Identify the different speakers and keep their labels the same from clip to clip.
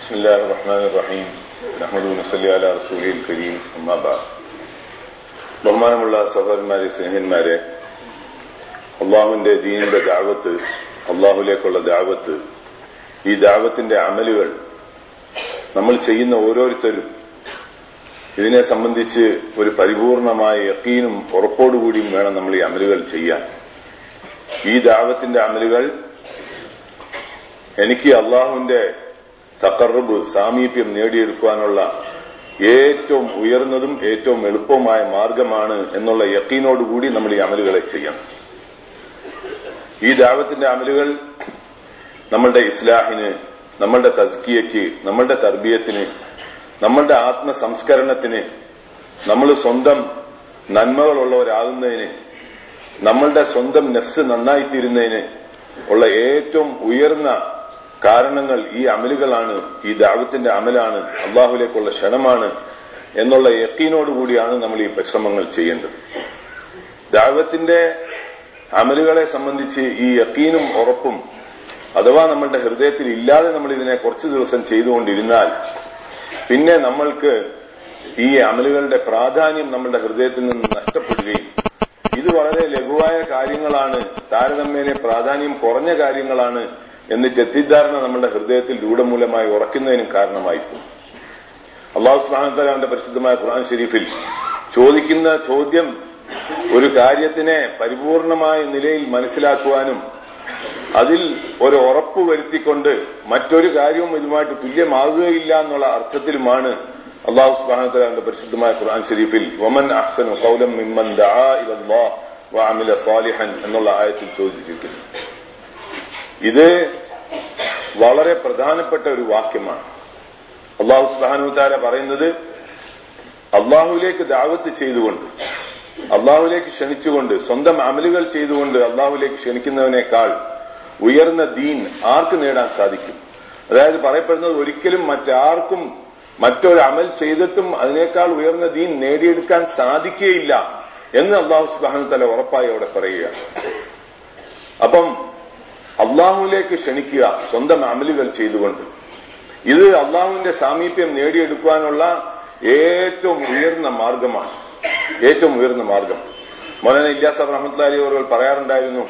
Speaker 1: بسم الله الرحمن الرحيم نحمد ونصلي على رسوله الكريم أما بعد ബഹുമാനമുള്ള സഹോദരന്മാരെ സ്നേഹന്മാരെ അള്ളാഹുവിന്റെ ദീനിന്റെ ദാവത്ത് അള്ളാഹുലേക്കുള്ള ദാവത്ത് ഈ ദാവത്തിന്റെ അമലുകൾ നമ്മൾ ചെയ്യുന്ന ഓരോരുത്തരും ഇതിനെ സംബന്ധിച്ച് ഒരു പരിപൂർണമായ യക്കീനും ഉറപ്പോടുകൂടിയും വേണം നമ്മൾ ഈ അമലുകൾ ചെയ്യാൻ ഈ ദാവത്തിന്റെ അമലുകൾ എനിക്ക് അള്ളാഹുവിന്റെ തക്കറബ് സാമീപ്യം നേടിയെടുക്കുവാനുള്ള ഏറ്റവും ഉയർന്നതും ഏറ്റവും എളുപ്പവുമായ മാർഗമാണ് എന്നുള്ള യക്കീനോടുകൂടി നമ്മൾ ഈ അമലുകളെ ചെയ്യണം ഈ ദാവത്തിന്റെ അമലുകൾ നമ്മളുടെ ഇസ്ലാഹിന് നമ്മളുടെ തസ്കിയയ്ക്ക് നമ്മളുടെ തർബീയത്തിന് നമ്മളുടെ ആത്മസംസ്കരണത്തിന് നമ്മൾ സ്വന്തം നന്മകളുള്ളവരാകുന്നതിന് നമ്മളുടെ സ്വന്തം നെഫ്സ് നന്നായിത്തീരുന്നതിന് ഉള്ള ഏറ്റവും ഉയർന്ന കാരണങ്ങൾ ഈ അമലുകളാണ് ഈ ദാവത്തിന്റെ അമലാണ് അള്ളാഹുലേക്കുള്ള ക്ഷണമാണ് എന്നുള്ള യക്കീനോടുകൂടിയാണ് നമ്മൾ ഈ പരിശ്രമങ്ങൾ ചെയ്യേണ്ടത് ദാവത്തിന്റെ അമലുകളെ സംബന്ധിച്ച് ഈ യക്കീനും ഉറപ്പും അഥവാ നമ്മളുടെ ഹൃദയത്തിൽ ഇല്ലാതെ നമ്മൾ ഇതിനെ കുറച്ചു ദിവസം ചെയ്തുകൊണ്ടിരുന്നാൽ പിന്നെ നമ്മൾക്ക് ഈ അമലുകളുടെ പ്രാധാന്യം നമ്മളുടെ ഹൃദയത്തിൽ നിന്ന് നഷ്ടപ്പെടുകയും ഇത് വളരെ ലഘുവായ കാര്യങ്ങളാണ് താരതമ്യേന പ്രാധാന്യം കുറഞ്ഞ കാര്യങ്ങളാണ് എന്ന് തെറ്റിദ്ധാരണ നമ്മുടെ ഹൃദയത്തിൽ രൂഢമൂലമായി ഉറക്കുന്നതിനും കാരണമായിപ്പോകും അള്ളാഹു സുബാനത്തല അവന്റെ പരിശുദ്ധമായ ഖുർആൻ ഷെരീഫിൽ ചോദിക്കുന്ന ചോദ്യം ഒരു കാര്യത്തിനെ പരിപൂർണമായ നിലയിൽ മനസ്സിലാക്കുവാനും അതിൽ ഒരു ഉറപ്പ് വരുത്തിക്കൊണ്ട് മറ്റൊരു കാര്യവും ഇതുമായിട്ട് തുല്യമാകുകയില്ല എന്നുള്ള അർത്ഥത്തിലുമാണ് അള്ളാഹു സുബാനത്തല അവന്റെ പരിശുദ്ധമായ ഖുർആൻ ഷെരീഫിൽ വമൻ അഹ്സനു കൗലം മിമ്മൻ ദആ ഇലല്ലാഹ് വഅമില സാലിഹൻ എന്നുള്ള ആയത്തിൽ ചോദിച്ചിരിക്കുന്നു ഇത് വളരെ പ്രധാനപ്പെട്ട ഒരു വാക്യമാണ് അള്ളാഹു സുബാനുത്താര പറയുന്നത് അള്ളാഹുലേക്ക് ദാവത്ത് ചെയ്തുകൊണ്ട് അള്ളാഹുലേക്ക് ക്ഷണിച്ചുകൊണ്ട് സ്വന്തം അമലുകൾ ചെയ്തുകൊണ്ട് അള്ളാഹുലേക്ക് ക്ഷണിക്കുന്നതിനേക്കാൾ ഉയർന്ന ദീൻ ആർക്ക് നേടാൻ സാധിക്കും അതായത് പറയപ്പെടുന്നത് ഒരിക്കലും മറ്റാർക്കും മറ്റൊരു അമൽ ചെയ്തിട്ടും അതിനേക്കാൾ ഉയർന്ന ദീൻ നേടിയെടുക്കാൻ സാധിക്കുകയില്ല എന്ന് അള്ളാഹു സുബാനു തല ഉറപ്പായി അവിടെ പറയുകയാണ് അപ്പം അള്ളാഹുവിലേക്ക് ക്ഷണിക്കുക സ്വന്തം അമലുകൾ ചെയ്തുകൊണ്ട് ഇത് അള്ളാഹുവിന്റെ സാമീപ്യം നേടിയെടുക്കുവാനുള്ള ഏറ്റവും ഉയർന്ന മാർഗമാണ് ഏറ്റവും ഉയർന്ന മാർഗം മൗലാന ഇല്ലാസ് റഹ്മത്ലാലി അവർ പറയാറുണ്ടായിരുന്നു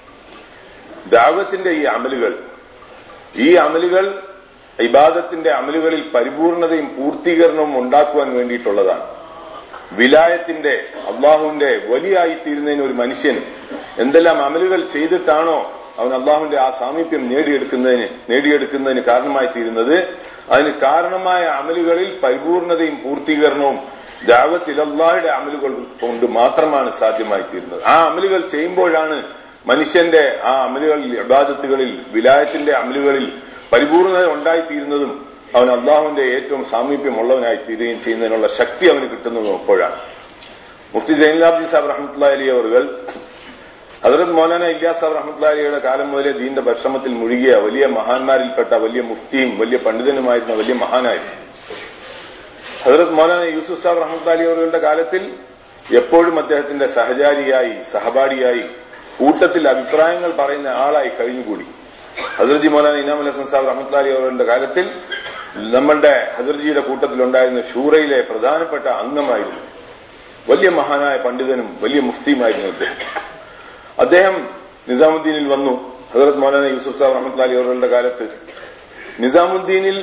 Speaker 1: ദാവത്തിന്റെ ഈ അമലുകൾ ഈ അമലുകൾ ഇബാദത്തിന്റെ അമലുകളിൽ പരിപൂർണതയും പൂർത്തീകരണവും ഉണ്ടാക്കുവാൻ വേണ്ടിയിട്ടുള്ളതാണ് വിലായത്തിന്റെ അള്ളാഹുവിന്റെ വലിയായിത്തീരുന്നതിന് ഒരു മനുഷ്യൻ എന്തെല്ലാം അമലുകൾ ചെയ്തിട്ടാണോ അവൻ അള്ളാഹുവിന്റെ ആ സാമീപ്യം നേടിയെടുക്കുന്നതിന് നേടിയെടുക്കുന്നതിന് കാരണമായി തീരുന്നത് അതിന് കാരണമായ അമലുകളിൽ പരിപൂർണതയും പൂർത്തീകരണവും ദാവത്തിൽ അള്ളാഹുടെ അമലുകൾ കൊണ്ട് മാത്രമാണ് സാധ്യമായി തീരുന്നത് ആ അമലുകൾ ചെയ്യുമ്പോഴാണ് മനുഷ്യന്റെ ആ അമലുകളിൽ അബാദത്തുകളിൽ വിലായത്തിന്റെ അമലുകളിൽ പരിപൂർണത ഉണ്ടായിത്തീരുന്നതും അവൻ അള്ളാഹുവിന്റെ ഏറ്റവും സാമീപ്യമുള്ളവനായി തീരുകയും ചെയ്യുന്നതിനുള്ള ശക്തി അവന് കിട്ടുന്നതും അപ്പോഴാണ് മുഫ്തി ജൈൻലാബ്ദി സാബ് റഹ്മത്തുള്ള അലി അവർ ഹജറത് മൗലാന ഇല്ലാസ് സാബ് റഹ്മത്തുള്ളാഹിയുടെ കാലം മുതലേ ദീന്റെ പരിശ്രമത്തിൽ മുഴുകിയ വലിയ മഹാന്മാരിൽപ്പെട്ട വലിയ മുഫ്തിയും വലിയ പണ്ഡിതനുമായിരുന്ന വലിയ മഹാനായിരുന്നു ഹജറത് മൗലാന യൂസുഫ് സാബ് റഹ്മത്തുള്ളാഹി അവരുടെ കാലത്തിൽ എപ്പോഴും അദ്ദേഹത്തിന്റെ സഹചാരിയായി സഹപാഠിയായി കൂട്ടത്തിൽ അഭിപ്രായങ്ങൾ പറയുന്ന ആളായി കഴിഞ്ഞുകൂടി ഹസർജി മൗലാന ഇനാം ഹസൻ സാബ് റഹ്മത്തുള്ളാഹി അവരുടെ കാലത്തിൽ നമ്മളുടെ ഹസർജിയുടെ കൂട്ടത്തിലുണ്ടായിരുന്ന ഷൂറയിലെ പ്രധാനപ്പെട്ട അംഗമായിരുന്നു വലിയ മഹാനായ പണ്ഡിതനും വലിയ മുഫ്തിയുമായിരുന്നു അദ്ദേഹം അദ്ദേഹം നിസാമുദ്ദീനിൽ വന്നു ഹസരത് മൗലാന യൂസുഫ് സാബ് റഹ്മത്ലാലി അവരുടെ കാലത്ത് നിസാമുദ്ദീനിൽ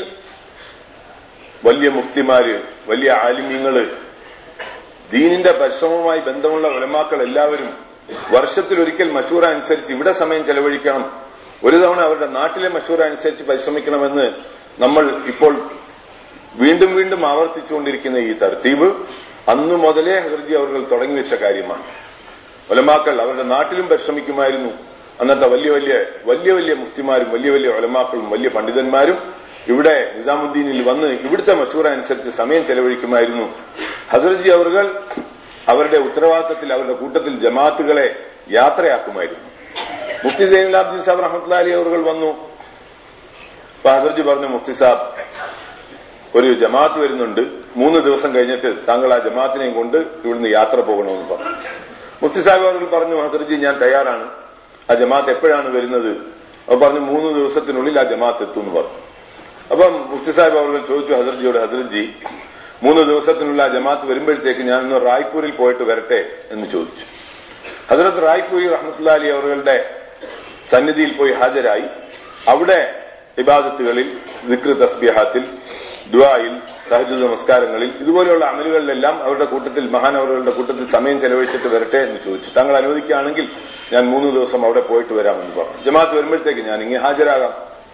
Speaker 1: വലിയ മുഫ്തിമാര് വലിയ ആലിമ്യങ്ങള് ദീനിന്റെ പരിശ്രമവുമായി ബന്ധമുള്ള ഉലമാക്കൾ എല്ലാവരും വർഷത്തിലൊരിക്കൽ മഷൂറ അനുസരിച്ച് ഇവിടെ സമയം ചെലവഴിക്കണം ഒരു തവണ അവരുടെ നാട്ടിലെ മഷൂറ അനുസരിച്ച് പരിശ്രമിക്കണമെന്ന് നമ്മൾ ഇപ്പോൾ വീണ്ടും വീണ്ടും ആവർത്തിച്ചുകൊണ്ടിരിക്കുന്ന ഈ തർത്തീബ് അന്നു മുതലേ ഹർജി അവർ തുടങ്ങിവെച്ച കാര്യമാണ് ഒലമാക്കൾ അവരുടെ നാട്ടിലും പരിശ്രമിക്കുമായിരുന്നു അന്നത്തെ വലിയ വലിയ വലിയ വലിയ മുഫ്തിമാരും വലിയ വലിയ ഒലമാക്കളും വലിയ പണ്ഡിതന്മാരും ഇവിടെ നിസാമുദ്ദീനിൽ വന്ന് ഇവിടുത്തെ മഷൂറ അനുസരിച്ച് സമയം ചെലവഴിക്കുമായിരുന്നു ഹസർജി അവർ അവരുടെ ഉത്തരവാദിത്തത്തിൽ അവരുടെ കൂട്ടത്തിൽ ജമാഅത്തുകളെ യാത്രയാക്കുമായിരുന്നു മുഫ്തി സൈനുലാബ്ദീൻ സാബ് റഹ്മത്ലാലി അവർ വന്നു അപ്പൊ ഹസർജി പറഞ്ഞു മുഫ്തി സാബ് ഒരു ജമാഅത്ത് വരുന്നുണ്ട് മൂന്ന് ദിവസം കഴിഞ്ഞിട്ട് താങ്കൾ ആ ജമാഅത്തിനെയും കൊണ്ട് ഇവിടുന്ന് യാത്ര പോകണമെന്ന് പറഞ്ഞു മുഫ്തി സാഹിബ് അവർ പറഞ്ഞു ഹസർജി ഞാൻ തയ്യാറാണ് ആ ജമാഅത്ത് എപ്പോഴാണ് വരുന്നത് അവർ പറഞ്ഞു മൂന്ന് ദിവസത്തിനുള്ളിൽ ആ ജമാഅത്ത് എത്തും എന്ന് പറഞ്ഞു അപ്പം മുഫ്തി സാഹിബ് അവർ ചോദിച്ചു ഹസരത്ജിയോട് ഹസരത്ജി മൂന്ന് ദിവസത്തിനുള്ള ജമാഅത്ത് വരുമ്പോഴത്തേക്ക് ഞാൻ ഇന്ന് റായ്പൂരിൽ പോയിട്ട് വരട്ടെ എന്ന് ചോദിച്ചു ഹസരത്ത് റായ്പൂരി റഹ്മത്തുള്ള അലി അവരുടെ സന്നിധിയിൽ പോയി ഹാജരായി അവിടെ ഇബാദത്തുകളിൽ ദിക്ർ തസ്ബിഹാത്തിൽ ദുആയിൽ സഹജ നമസ്കാരങ്ങളിൽ ഇതുപോലെയുള്ള അമലുകളിലെല്ലാം അവരുടെ കൂട്ടത്തിൽ മഹാനവറുകളുടെ കൂട്ടത്തിൽ സമയം ചെലവഴിച്ചിട്ട് വരട്ടെ എന്ന് ചോദിച്ചു താങ്കൾ അനുവദിക്കുകയാണെങ്കിൽ ഞാൻ മൂന്ന് ദിവസം അവിടെ പോയിട്ട് വരാമെന്ന് പറഞ്ഞു ജമാഅത്ത് വരുമ്പോഴത്തേക്ക് ഞാൻ ഇങ്ങനെ ഹാജരാകാം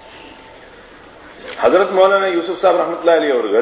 Speaker 1: ഹസരത് മൗലാന യൂസുഫ് സാബ് റഹ്മത്തുള്ള അലി അവറുകൾ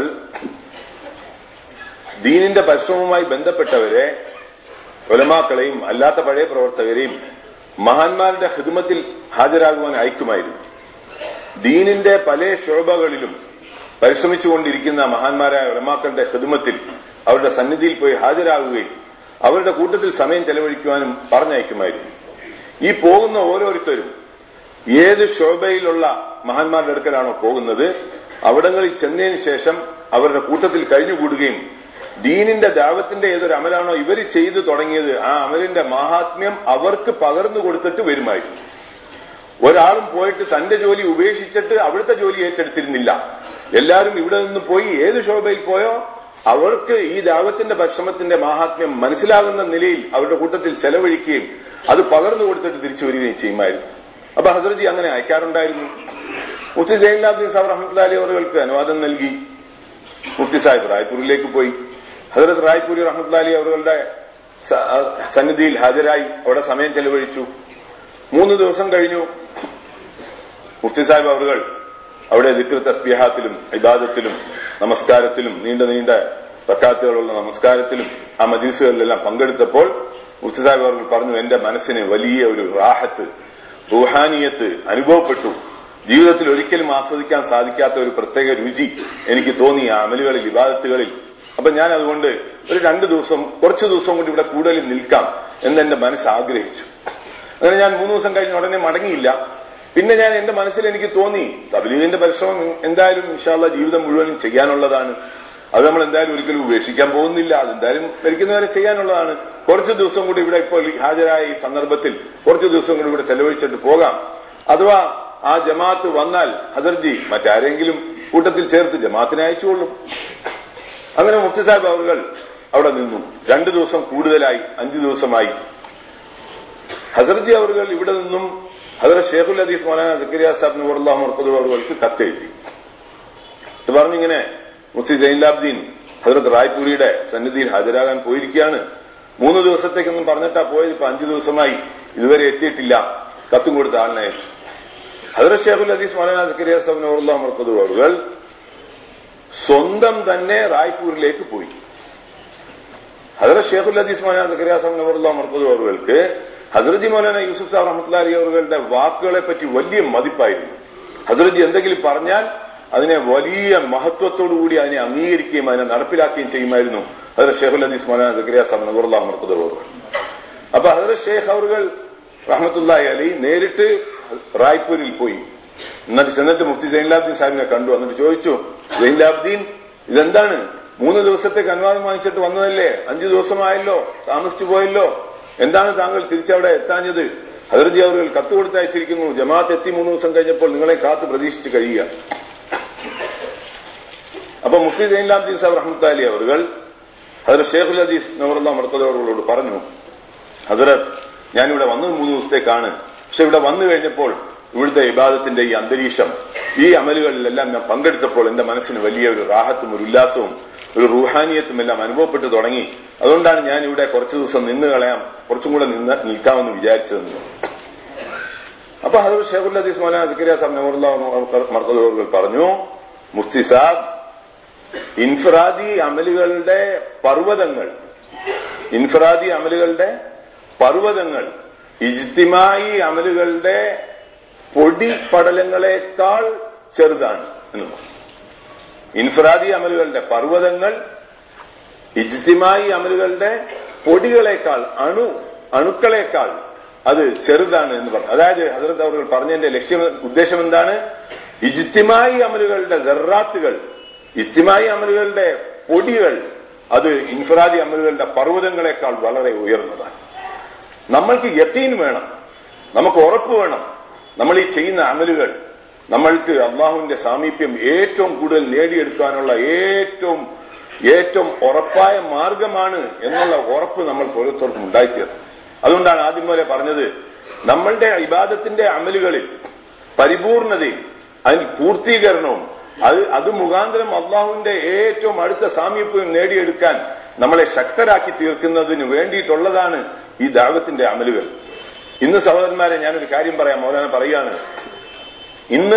Speaker 1: ദീനിന്റെ പരിശ്രമവുമായി ബന്ധപ്പെട്ടവരെ ഒലമാക്കളെയും അല്ലാത്ത പഴയ പ്രവർത്തകരെയും മഹാന്മാരുടെ ഹിദ്മത്തിൽ ഹാജരാകുവാൻ അയക്കുമായിരുന്നു ദീനിന്റെ പല ശോഭകളിലും പരിശ്രമിച്ചുകൊണ്ടിരിക്കുന്ന മഹാന്മാരായ ഉലമാക്കളുടെ ഹിദ്മത്തിൽ അവരുടെ സന്നിധിയിൽ പോയി ഹാജരാകുകയും അവരുടെ കൂട്ടത്തിൽ സമയം ചെലവഴിക്കുവാനും പറഞ്ഞയക്കുമായിരുന്നു ഈ പോകുന്ന ഓരോരുത്തരും ഏത് ശോഭയിലുള്ള മഹാന്മാരുടെ അടുക്കലാണോ പോകുന്നത് അവിടങ്ങളിൽ ചെന്നതിന് ശേഷം അവരുടെ കൂട്ടത്തിൽ കഴിഞ്ഞുകൂടുകയും ദീനിന്റെ ദാവത്തിന്റെ ഏതൊരു അമലാണോ ഇവർ ചെയ്തു തുടങ്ങിയത് ആ അമലിന്റെ മാഹാത്മ്യം അവർക്ക് പകർന്നു കൊടുത്തിട്ട് വരുമായിരുന്നു ഒരാളും പോയിട്ട് തന്റെ ജോലി ഉപേക്ഷിച്ചിട്ട് അവിടുത്തെ ജോലി ഏറ്റെടുത്തിരുന്നില്ല എല്ലാവരും ഇവിടെ നിന്ന് പോയി ഏത് ശോഭയിൽ പോയോ അവർക്ക് ഈ ദാവത്തിന്റെ പരിശ്രമത്തിന്റെ മാഹാത്മ്യം മനസ്സിലാകുന്ന നിലയിൽ അവരുടെ കൂട്ടത്തിൽ ചെലവഴിക്കുകയും അത് പകർന്നു കൊടുത്തിട്ട് തിരിച്ചു വരികയും ചെയ്യുമായിരുന്നു അപ്പൊ ഹസരജി അങ്ങനെ അയക്കാറുണ്ടായിരുന്നു മുഫ്തി ജൈൻലാബ്ദീൻ സാബ് റഹ്മത്തുള്ള അലി അവർക്ക് അനുവാദം നൽകി മുഫ്തി സാഹിബ് റായ്പൂരിലേക്ക് പോയി ഹസരത്ത് റായ്പൂരി റഹ്മത്തുള്ള അലി അവരുടെ സന്നിധിയിൽ ഹാജരായി അവിടെ സമയം ചെലവഴിച്ചു മൂന്ന് ദിവസം കഴിഞ്ഞു മുഫ്തി സാഹിബ് അവറുകൾ അവിടെ ദിക്ർ തസ്ബിഹാത്തിലും ഇബാദത്തിലും നമസ്കാരത്തിലും നീണ്ട നീണ്ട റക്കാത്തുകളുള്ള നമസ്കാരത്തിലും ആ മജീസുകളിലെല്ലാം പങ്കെടുത്തപ്പോൾ മുഫ്തി സാഹിബ് അവർ പറഞ്ഞു എന്റെ മനസ്സിന് വലിയ ഒരു റാഹത്ത് റുഹാനിയത്ത് അനുഭവപ്പെട്ടു ജീവിതത്തിൽ ഒരിക്കലും ആസ്വദിക്കാൻ സാധിക്കാത്ത ഒരു പ്രത്യേക രുചി എനിക്ക് തോന്നി ആ അമലുകളിൽ വിവാദത്തുകളിൽ അപ്പൊ ഞാൻ അതുകൊണ്ട് ഒരു രണ്ടു ദിവസം കുറച്ചു ദിവസം കൊണ്ട് ഇവിടെ കൂടുതൽ നിൽക്കാം എന്ന് എന്റെ മനസ്സ് ആഗ്രഹിച്ചു അങ്ങനെ ഞാൻ മൂന്ന് ദിവസം കഴിഞ്ഞ് ഉടനെ മടങ്ങിയില്ല പിന്നെ ഞാൻ എന്റെ മനസ്സിൽ എനിക്ക് തോന്നി തബ്ലീഗിന്റെ പരിശ്രമം എന്തായാലും ഇൻഷാല്ല ജീവിതം മുഴുവനും ചെയ്യാനുള്ളതാണ് അത് നമ്മൾ എന്തായാലും ഒരിക്കലും ഉപേക്ഷിക്കാൻ പോകുന്നില്ല അതെന്തായാലും മരിക്കുന്നവരെ ചെയ്യാനുള്ളതാണ് കുറച്ച് ദിവസം കൂടി ഇവിടെ ഇപ്പോൾ ഹാജരായ ഈ സന്ദർഭത്തിൽ കുറച്ച് ദിവസം കൂടി ഇവിടെ ചെലവഴിച്ചിട്ട് പോകാം അഥവാ ആ ജമാഅത്ത് വന്നാൽ ഹസർജി മറ്റാരെങ്കിലും കൂട്ടത്തിൽ ചേർത്ത് ജമാഅത്തിനെ അയച്ചുകൊള്ളും അങ്ങനെ മുഫ്തി സാഹിബ് അവർ അവിടെ നിന്നു രണ്ടു ദിവസം കൂടുതലായി അഞ്ചു ദിവസമായി ഹസർജി അവർ ഇവിടെ നിന്നും ഹസരത് ഷേഖുൽ അദീസ് മൗലാന സക്കരിയ സാബ് നൂറുല്ലാഹ് മുർക്കദ് അവർക്ക് കത്തെഴുതി ഇത് പറഞ്ഞിങ്ങനെ മുഫ്തി ജൈൻലാബ്ദീൻ ഹസരത് റായ്പൂരിയുടെ സന്നിധിയിൽ ഹാജരാകാൻ പോയിരിക്കുകയാണ് മൂന്ന് ദിവസത്തേക്കൊന്നും പറഞ്ഞിട്ടാ പോയത് ഇപ്പൊ അഞ്ചു ദിവസമായി ഇതുവരെ എത്തിയിട്ടില്ല കത്തും കൊടുത്ത ആളിനെ അയച്ചു ഹസരത് ഷേഖുൽ അദീസ് മൗലാന സക്കരിയ സാബ് നൂറുല്ലാഹ് മുർക്കദ് അവർ സ്വന്തം തന്നെ റായ്പൂരിലേക്ക് പോയി ഹസരത് ഷേഖുൽ അദീസ് മൗലാന സക്കരിയ സാബ് നൂറുല്ലാഹ് മുർക്കദ് അവർക്ക് ഹസരജി മൗലാന യൂസുഫ് സാബ് റഹ്മത്തുള്ള അലി അവരുടെ വാക്കുകളെ പറ്റി വലിയ മതിപ്പായിരുന്നു ഹസരജി എന്തെങ്കിലും പറഞ്ഞാൽ അതിനെ വലിയ മഹത്വത്തോടുകൂടി അതിനെ അംഗീകരിക്കുകയും അതിനെ നടപ്പിലാക്കുകയും ചെയ്യുമായിരുന്നു ഹസരത് ഷേഖുൽ അദീസ് മൗലാന സക്കരിയ സാബ് നബുറുല്ലാ മർക്കദ് അവർ അപ്പൊ ഹസരത് ഷേഖ് അവർ റഹ്മത്തുല്ലാഹി അലി നേരിട്ട് റായ്പൂരിൽ പോയി എന്നിട്ട് ചെന്നിട്ട് മുഫ്തി ജൈൻലാബ്ദീൻ സാഹിബിനെ കണ്ടു എന്നിട്ട് ചോദിച്ചു ജൈൻലാബ്ദീൻ ഇതെന്താണ് മൂന്ന് ദിവസത്തേക്ക് അനുവാദം വാങ്ങിച്ചിട്ട് വന്നതല്ലേ അഞ്ചു ദിവസമായല്ലോ താമസിച്ചു പോയല്ലോ എന്താണ് താങ്കൾ തിരിച്ചവിടെ എത്താഞ്ഞത് ഹദർജി അവർ കത്ത് കൊടുത്തയച്ചിരിക്കുന്നു ജമാഅത്ത് എത്തി മൂന്ന് ദിവസം കഴിഞ്ഞപ്പോൾ നിങ്ങളെ കാത്ത് പ്രതീക്ഷിച്ച് കഴിയുക അപ്പൊ മുഫ്തി ജൈൻലാബ്ദീൻ സാബ് റഹ്മത്ത് അവർ ഹസരത് ഷേഖുൽ അദീസ് നവറുല്ല മർക്കദോട് പറഞ്ഞു ഹസരത് ഞാനിവിടെ വന്നത് മൂന്ന് ദിവസത്തേക്കാണ് പക്ഷെ ഇവിടെ വന്നു കഴിഞ്ഞപ്പോൾ ഇവിടുത്തെ ഇബാദത്തിന്റെ ഈ അന്തരീക്ഷം ഈ അമലുകളിലെല്ലാം ഞാൻ പങ്കെടുത്തപ്പോൾ എന്റെ മനസ്സിന് വലിയ ഒരു റാഹത്തും ഒരു ഉല്ലാസവും ഒരു റൂഹാനിയത്തും എല്ലാം അനുഭവപ്പെട്ടു തുടങ്ങി അതുകൊണ്ടാണ് ഞാൻ ഇവിടെ കുറച്ചു ദിവസം നിന്ന് കളയാം കുറച്ചും കൂടെ നിന്ന് നിൽക്കാമെന്ന് വിചാരിച്ചതെന്ന് അപ്പൊ ഹസർ ഷേഖുൽ അദീസ് മൗലാന സക്കരിയ സാബ് നവറുല്ല മർക്കദോറുകൾ പറഞ്ഞു മുഫ്തി സാബ് ഇൻഫറാദി അമലുകളുടെ പർവ്വതങ്ങൾ ഇൻഫറാദി അമലുകളുടെ പർവ്വതങ്ങൾ ഇജ്തിമായി അമലുകളുടെ പൊടിപടലങ്ങളെക്കാൾ ചെറുതാണ് എന്ന് പറഞ്ഞു ഇൻഫറാദി അമലുകളുടെ പർവ്വതങ്ങൾ ഇജ്തിമായി അമലുകളുടെ പൊടികളെക്കാൾ അണു അണുക്കളെക്കാൾ അത് ചെറുതാണ് എന്ന് പറഞ്ഞു അതായത് ഹസരത്ത് അവർ പറഞ്ഞതിന്റെ ലക്ഷ്യം ഉദ്ദേശം എന്താണ് ഇജ്തിമായി അമലുകളുടെ ദർറാത്തുകൾ ഇസ്തിമായി അമലുകളുടെ പൊടികൾ അത് ഇൻഫറാദി അമലുകളുടെ പർവ്വതങ്ങളെക്കാൾ വളരെ ഉയർന്നതാണ് നമ്മൾക്ക് യത്തീൻ വേണം നമുക്ക് ഉറപ്പ് വേണം നമ്മൾ ഈ ചെയ്യുന്ന അമലുകൾ നമ്മൾക്ക് അള്ളാഹുവിന്റെ സാമീപ്യം ഏറ്റവും കൂടുതൽ നേടിയെടുക്കാനുള്ള ഏറ്റവും ഏറ്റവും ഉറപ്പായ മാർഗമാണ് എന്നുള്ള ഉറപ്പ് നമ്മൾ ഓരോരുത്തർക്കും ഉണ്ടായിത്തീർന്നു അതുകൊണ്ടാണ് ആദ്യം പോലെ പറഞ്ഞത് നമ്മളുടെ ഇബാദത്തിന്റെ അമലുകളിൽ പരിപൂർണതയും അതിൽ പൂർത്തീകരണവും അത് അത് മുഖാന്തരം അള്ളാഹുവിന്റെ ഏറ്റവും അടുത്ത സാമീപ്യം നേടിയെടുക്കാൻ നമ്മളെ ശക്തരാക്കി തീർക്കുന്നതിന് വേണ്ടിയിട്ടുള്ളതാണ് ഈ ദാവത്തിന്റെ അമലുകൾ ഇന്ന് സഹോദരന്മാരെ ഞാനൊരു കാര്യം പറയാം മൗലാന പറയാണ് ഇന്ന്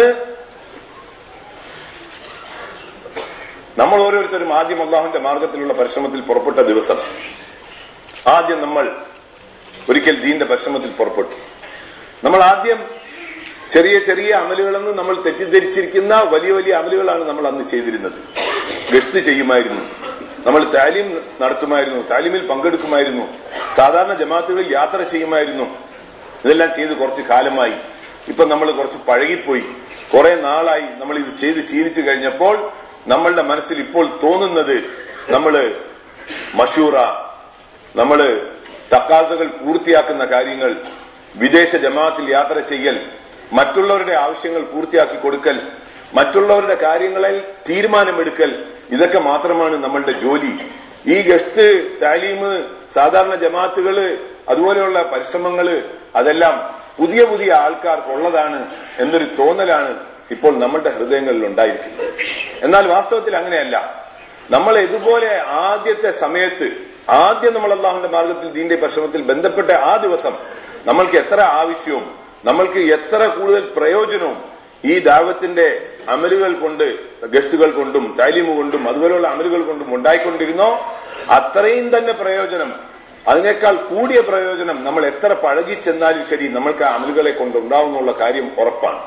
Speaker 1: നമ്മൾ ഓരോരുത്തരും ആദ്യം അള്ളാഹുവിന്റെ മാർഗത്തിലുള്ള പരിശ്രമത്തിൽ പുറപ്പെട്ട ദിവസം ആദ്യം നമ്മൾ ഒരിക്കൽ ദീന്റെ പരിശ്രമത്തിൽ പുറപ്പെട്ടു നമ്മൾ ആദ്യം ചെറിയ ചെറിയ അമലുകളെന്ന് നമ്മൾ തെറ്റിദ്ധരിച്ചിരിക്കുന്ന വലിയ വലിയ അമലുകളാണ് നമ്മൾ അന്ന് ചെയ്തിരുന്നത് ഗസ്റ്റ് ചെയ്യുമായിരുന്നു നമ്മൾ താലീം നടത്തുമായിരുന്നു താലീമിൽ പങ്കെടുക്കുമായിരുന്നു സാധാരണ ജമാത്തുകളിൽ യാത്ര ചെയ്യുമായിരുന്നു ഇതെല്ലാം ചെയ്ത് കുറച്ച് കാലമായി ഇപ്പൊ നമ്മൾ കുറച്ച് പഴകിപ്പോയി കുറെ നാളായി നമ്മൾ ഇത് ചെയ്ത് ശീലിച്ചു കഴിഞ്ഞപ്പോൾ നമ്മളുടെ മനസ്സിൽ ഇപ്പോൾ തോന്നുന്നത് നമ്മള് മഷൂറ നമ്മള് തക്കാസകൾ പൂർത്തിയാക്കുന്ന കാര്യങ്ങൾ വിദേശ ജമാഅത്തിൽ യാത്ര ചെയ്യൽ മറ്റുള്ളവരുടെ ആവശ്യങ്ങൾ പൂർത്തിയാക്കി കൊടുക്കൽ മറ്റുള്ളവരുടെ കാര്യങ്ങളിൽ തീരുമാനമെടുക്കൽ ഇതൊക്കെ മാത്രമാണ് നമ്മളുടെ ജോലി ഈ ഗസ്റ്റ് താലീമ് സാധാരണ ജമാഅത്തുകള് അതുപോലെയുള്ള പരിശ്രമങ്ങള് അതെല്ലാം പുതിയ പുതിയ ആൾക്കാർക്കുള്ളതാണ് എന്നൊരു തോന്നലാണ് ഇപ്പോൾ നമ്മളുടെ ഹൃദയങ്ങളിൽ ഉണ്ടായിരിക്കുന്നത് എന്നാൽ വാസ്തവത്തിൽ അങ്ങനെയല്ല നമ്മൾ ഇതുപോലെ ആദ്യത്തെ സമയത്ത് ആദ്യം നമ്മൾ അള്ളാഹുന്റെ മാർഗത്തിൽ ദീന്റെ പരിശ്രമത്തിൽ ബന്ധപ്പെട്ട ആ ദിവസം നമ്മൾക്ക് എത്ര ആവശ്യവും നമ്മൾക്ക് എത്ര കൂടുതൽ പ്രയോജനവും ഈ ദാവത്തിന്റെ അമലുകൾ കൊണ്ട് ഗസ്റ്റുകൾ കൊണ്ടും താലീമ് കൊണ്ടും അതുപോലെയുള്ള അമലുകൾ കൊണ്ടും ഉണ്ടായിക്കൊണ്ടിരുന്നോ അത്രയും തന്നെ പ്രയോജനം അതിനേക്കാൾ കൂടിയ പ്രയോജനം നമ്മൾ എത്ര പഴകിച്ചെന്നാലും ശരി നമ്മൾക്ക് ആ അമലുകളെ കൊണ്ടുണ്ടാവുന്നുള്ള കാര്യം ഉറപ്പാണ്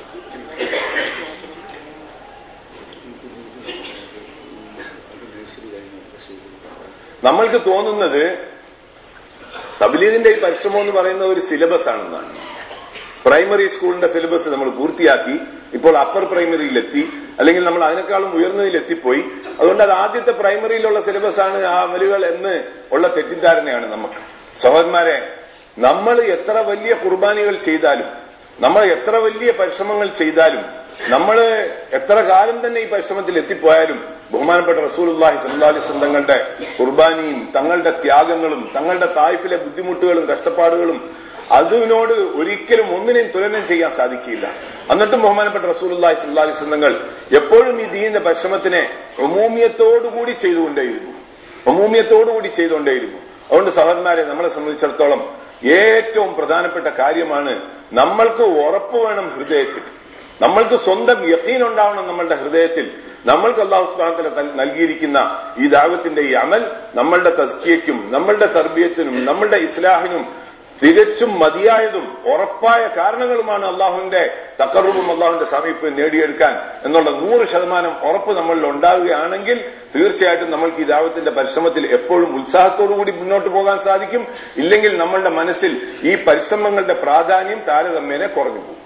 Speaker 1: നമ്മൾക്ക് തോന്നുന്നത് തബ്ലീഗിന്റെ ഈ പരിശ്രമം എന്ന് പറയുന്ന ഒരു സിലബസ് ആണെന്നാണ് പ്രൈമറി സ്കൂളിന്റെ സിലബസ് നമ്മൾ പൂർത്തിയാക്കി ഇപ്പോൾ അപ്പർ പ്രൈമറിയിലെത്തി അല്ലെങ്കിൽ നമ്മൾ അതിനേക്കാളും ഉയർന്നതിൽ എത്തിപ്പോയി അതുകൊണ്ട് അത് ആദ്യത്തെ പ്രൈമറിയിലുള്ള സിലബസ് ആണ് ആ അമലുകൾ എന്ന് ഉള്ള തെറ്റിദ്ധാരണയാണ് നമുക്ക് സഹോദരന്മാരെ നമ്മൾ എത്ര വലിയ കുർബാനികൾ ചെയ്താലും നമ്മൾ എത്ര വലിയ പരിശ്രമങ്ങൾ ചെയ്താലും നമ്മൾ എത്ര കാലം തന്നെ ഈ പരിശ്രമത്തിൽ എത്തിപ്പോയാലും ബഹുമാനപ്പെട്ട റസൂലുല്ലാഹി സല്ലാ അലിസ്ലം തങ്ങളുടെ കുർബാനിയും തങ്ങളുടെ ത്യാഗങ്ങളും തങ്ങളുടെ തായ്ഫിലെ ബുദ്ധിമുട്ടുകളും കഷ്ടപ്പാടുകളും അതിനോട് ഒരിക്കലും ഒന്നിനെയും തുലനം ചെയ്യാൻ സാധിക്കില്ല എന്നിട്ടും ബഹുമാനപ്പെട്ട റസൂലുല്ലാഹി സല്ലാ അലിസ്ലം തങ്ങൾ എപ്പോഴും ഈ ദീനിന്റെ പരിശ്രമത്തിനെ ഒമൂമിയത്തോടുകൂടി ചെയ്തുകൊണ്ടേയിരുന്നു ഒമൂമിയത്തോടുകൂടി ചെയ്തുകൊണ്ടേയിരുന്നു അതുകൊണ്ട് സഹോദരന്മാരെ നമ്മളെ സംബന്ധിച്ചിടത്തോളം ഏറ്റവും പ്രധാനപ്പെട്ട കാര്യമാണ് നമ്മൾക്ക് ഉറപ്പ് വേണം ഹൃദയത്തിൽ നമ്മൾക്ക് സ്വന്തം യക്കീൻ ഉണ്ടാവണം നമ്മളുടെ ഹൃദയത്തിൽ നമ്മൾക്ക് അള്ളാഹു സുബാനത്തിലെ നൽകിയിരിക്കുന്ന ഈ ദാവത്തിന്റെ ഈ അമൽ നമ്മളുടെ തസ്കിയയ്ക്കും നമ്മളുടെ തർബീയത്തിനും നമ്മളുടെ ഇസ്ലാഹിനും തികച്ചും മതിയായതും ഉറപ്പായ കാരണങ്ങളുമാണ് അള്ളാഹുവിന്റെ തക്കറുവും അള്ളാഹുവിന്റെ സമീപം നേടിയെടുക്കാൻ എന്നുള്ള നൂറ് ശതമാനം ഉറപ്പ് നമ്മളിൽ ഉണ്ടാവുകയാണെങ്കിൽ തീർച്ചയായിട്ടും നമ്മൾക്ക് ഈ ദാവത്തിന്റെ പരിശ്രമത്തിൽ എപ്പോഴും ഉത്സാഹത്തോടുകൂടി മുന്നോട്ട് പോകാൻ സാധിക്കും ഇല്ലെങ്കിൽ നമ്മളുടെ മനസ്സിൽ ഈ പരിശ്രമങ്ങളുടെ പ്രാധാന്യം താരതമ്യേന കുറഞ്ഞു പോകും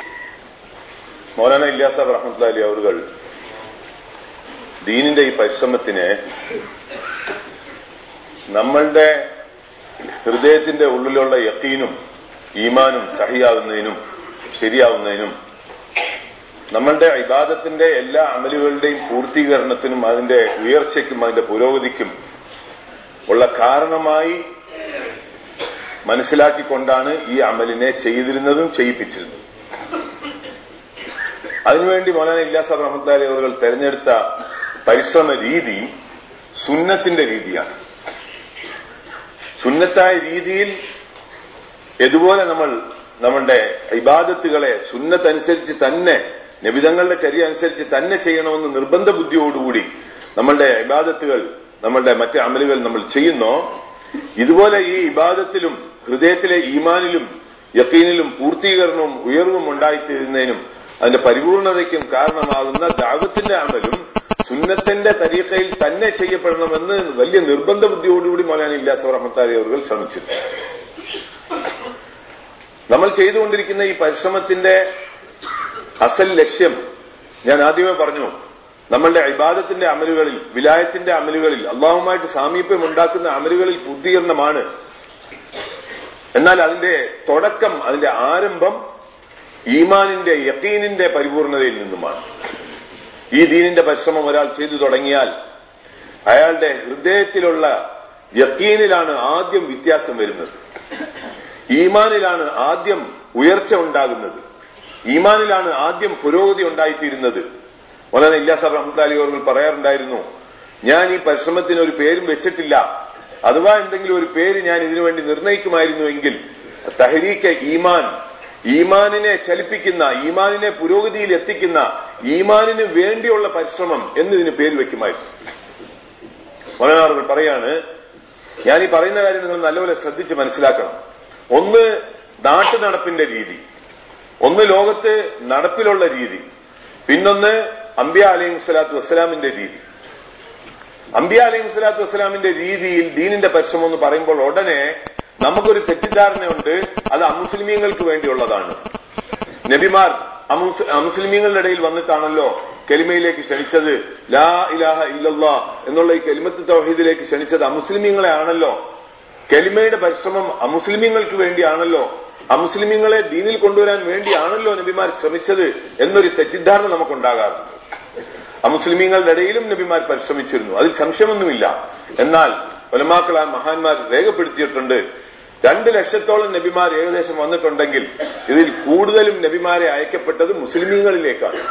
Speaker 1: മൗലാന ഇല്ലാസാബ് റഹ്മത്ത് അലി അവർ ദീനിന്റെ ഈ പരിശ്രമത്തിന് നമ്മളുടെ ഹൃദയത്തിന്റെ ഉള്ളിലുള്ള യക്കീനും ഈമാനും സഹിയാവുന്നതിനും ശരിയാവുന്നതിനും നമ്മളുടെ ഇബാദത്തിന്റെ എല്ലാ അമലുകളുടെയും പൂർത്തീകരണത്തിനും അതിന്റെ ഉയർച്ചയ്ക്കും അതിന്റെ പുരോഗതിക്കും ഉള്ള കാരണമായി മനസ്സിലാക്കിക്കൊണ്ടാണ് ഈ അമലിനെ ചെയ്തിരുന്നതും ചെയ്യിപ്പിച്ചിരുന്നതും അതിനുവേണ്ടി മൗലാന ഇല്ലാസ് റഹ്മത്താലി അവർ തെരഞ്ഞെടുത്ത പരിശ്രമ രീതി സുന്നത്തിന്റെ രീതിയാണ് സുന്നത്തായ രീതിയിൽ ഇതുപോലെ നമ്മൾ നമ്മളുടെ ഇബാദത്തുകളെ സുന്നത്തനുസരിച്ച് തന്നെ നിബിതങ്ങളുടെ ചര്യ അനുസരിച്ച് തന്നെ ചെയ്യണമെന്ന് നിർബന്ധ ബുദ്ധിയോടുകൂടി നമ്മളുടെ ഇബാദത്തുകൾ നമ്മളുടെ മറ്റ് അമലുകൾ നമ്മൾ ചെയ്യുന്നോ ഇതുപോലെ ഈ ഇബാദത്തിലും ഹൃദയത്തിലെ ഈമാനിലും യക്കീനിലും പൂർത്തീകരണവും ഉയർവും ഉണ്ടായിത്തീരുന്നതിനും അതിന്റെ പരിപൂർണതയ്ക്കും കാരണമാകുന്ന ദാവത്തിന്റെ അമലും സുന്നത്തിന്റെ തരീക്കയിൽ തന്നെ ചെയ്യപ്പെടണമെന്ന് വലിയ നിർബന്ധ ബുദ്ധിയോടുകൂടി മൗലാന ഇല്ലാസ് റഹ്മത്താരി അവർ ശ്രമിച്ചിരുന്നു നമ്മൾ ചെയ്തുകൊണ്ടിരിക്കുന്ന ഈ പരിശ്രമത്തിന്റെ അസൽ ലക്ഷ്യം ഞാൻ ആദ്യമേ പറഞ്ഞു നമ്മളുടെ ഇബാദത്തിന്റെ അമലുകളിൽ വിലായത്തിന്റെ അമലുകളിൽ അള്ളാഹുമായിട്ട് സാമീപ്യം ഉണ്ടാക്കുന്ന അമലുകളിൽ പൂർത്തീകരണമാണ് എന്നാൽ അതിന്റെ തുടക്കം അതിന്റെ ആരംഭം ഈമാനിന്റെ യക്കീനിന്റെ പരിപൂർണതയിൽ നിന്നുമാണ് ഈ ദീനിന്റെ പരിശ്രമം ഒരാൾ ചെയ്തു തുടങ്ങിയാൽ അയാളുടെ ഹൃദയത്തിലുള്ള യക്കീനിലാണ് ആദ്യം വ്യത്യാസം വരുന്നത് ഈമാനിലാണ് ആദ്യം ഉയർച്ച ഉണ്ടാകുന്നത് ഈമാനിലാണ് ആദ്യം പുരോഗതി ഉണ്ടായിത്തീരുന്നത് വളരെ ഇല്ലാസർ റഹ്മത്താലി അവർ പറയാറുണ്ടായിരുന്നു ഞാൻ ഈ പരിശ്രമത്തിന് ഒരു പേരും വെച്ചിട്ടില്ല അഥവാ എന്തെങ്കിലും ഒരു പേര് ഞാൻ ഇതിനുവേണ്ടി നിർണയിക്കുമായിരുന്നുവെങ്കിൽ തഹരീക്ക് ഈമാൻ ഈമാനിനെ ചലിപ്പിക്കുന്ന ഈമാനിനെ പുരോഗതിയിൽ എത്തിക്കുന്ന ഈമാനിന് വേണ്ടിയുള്ള പരിശ്രമം എന്നതിന് പേര് വെക്കുമായിരുന്നു മൊലനാറുകൾ പറയാണ് ഞാൻ ഈ പറയുന്ന കാര്യം നിങ്ങൾ നല്ലപോലെ ശ്രദ്ധിച്ച് മനസ്സിലാക്കണം ഒന്ന് നാട്ടു നടപ്പിന്റെ രീതി ഒന്ന് ലോകത്ത് നടപ്പിലുള്ള രീതി പിന്നൊന്ന് അംബിയ അലൈഹി സ്വലാത്തു വസ്സലാമിന്റെ രീതി അംബിയ അലൈഹി സ്വലാത്തു വസ്സലാമിന്റെ രീതിയിൽ ദീനിന്റെ പരിശ്രമം എന്ന് പറയുമ്പോൾ ഉടനെ നമുക്കൊരു തെറ്റിദ്ധാരണയുണ്ട് അത് അമുസ്ലിമീങ്ങൾക്ക് വേണ്ടിയുള്ളതാണ് നബിമാർ അമുസ്- അമുസ്ലിമീങ്ങളുടെ ഇടയിൽ വന്നിട്ടാണല്ലോ കെലിമയിലേക്ക് ക്ഷണിച്ചത് ലാ ഇലാഹ ഇല്ലല്ലാ എന്നുള്ള ഈ കെലിമത്ത് തൗഹീദിലേക്ക് ക്ഷണിച്ചത് അമുസ്ലിമീങ്ങളെ ആണല്ലോ കെലിമയുടെ പരിശ്രമം അമുസ്ലിമീങ്ങൾക്ക് വേണ്ടിയാണല്ലോ അമുസ്ലിമീങ്ങളെ ദീനിൽ കൊണ്ടുവരാൻ വേണ്ടിയാണല്ലോ നബിമാർ ശ്രമിച്ചത് എന്നൊരു തെറ്റിദ്ധാരണ നമുക്കുണ്ടാകാറുണ്ട് അമുസ്ലിമീങ്ങളുടെ ഇടയിലും നബിമാർ പരിശ്രമിച്ചിരുന്നു അതിൽ സംശയമൊന്നുമില്ല എന്നാൽ ഒലമാക്കളായ മഹാന്മാർ രേഖപ്പെടുത്തിയിട്ടുണ്ട് രണ്ട് ലക്ഷത്തോളം നബിമാർ ഏകദേശം വന്നിട്ടുണ്ടെങ്കിൽ ഇതിൽ കൂടുതലും നബിമാരെ അയക്കപ്പെട്ടത് മുസ്ലിമീങ്ങളിലേക്കാണ്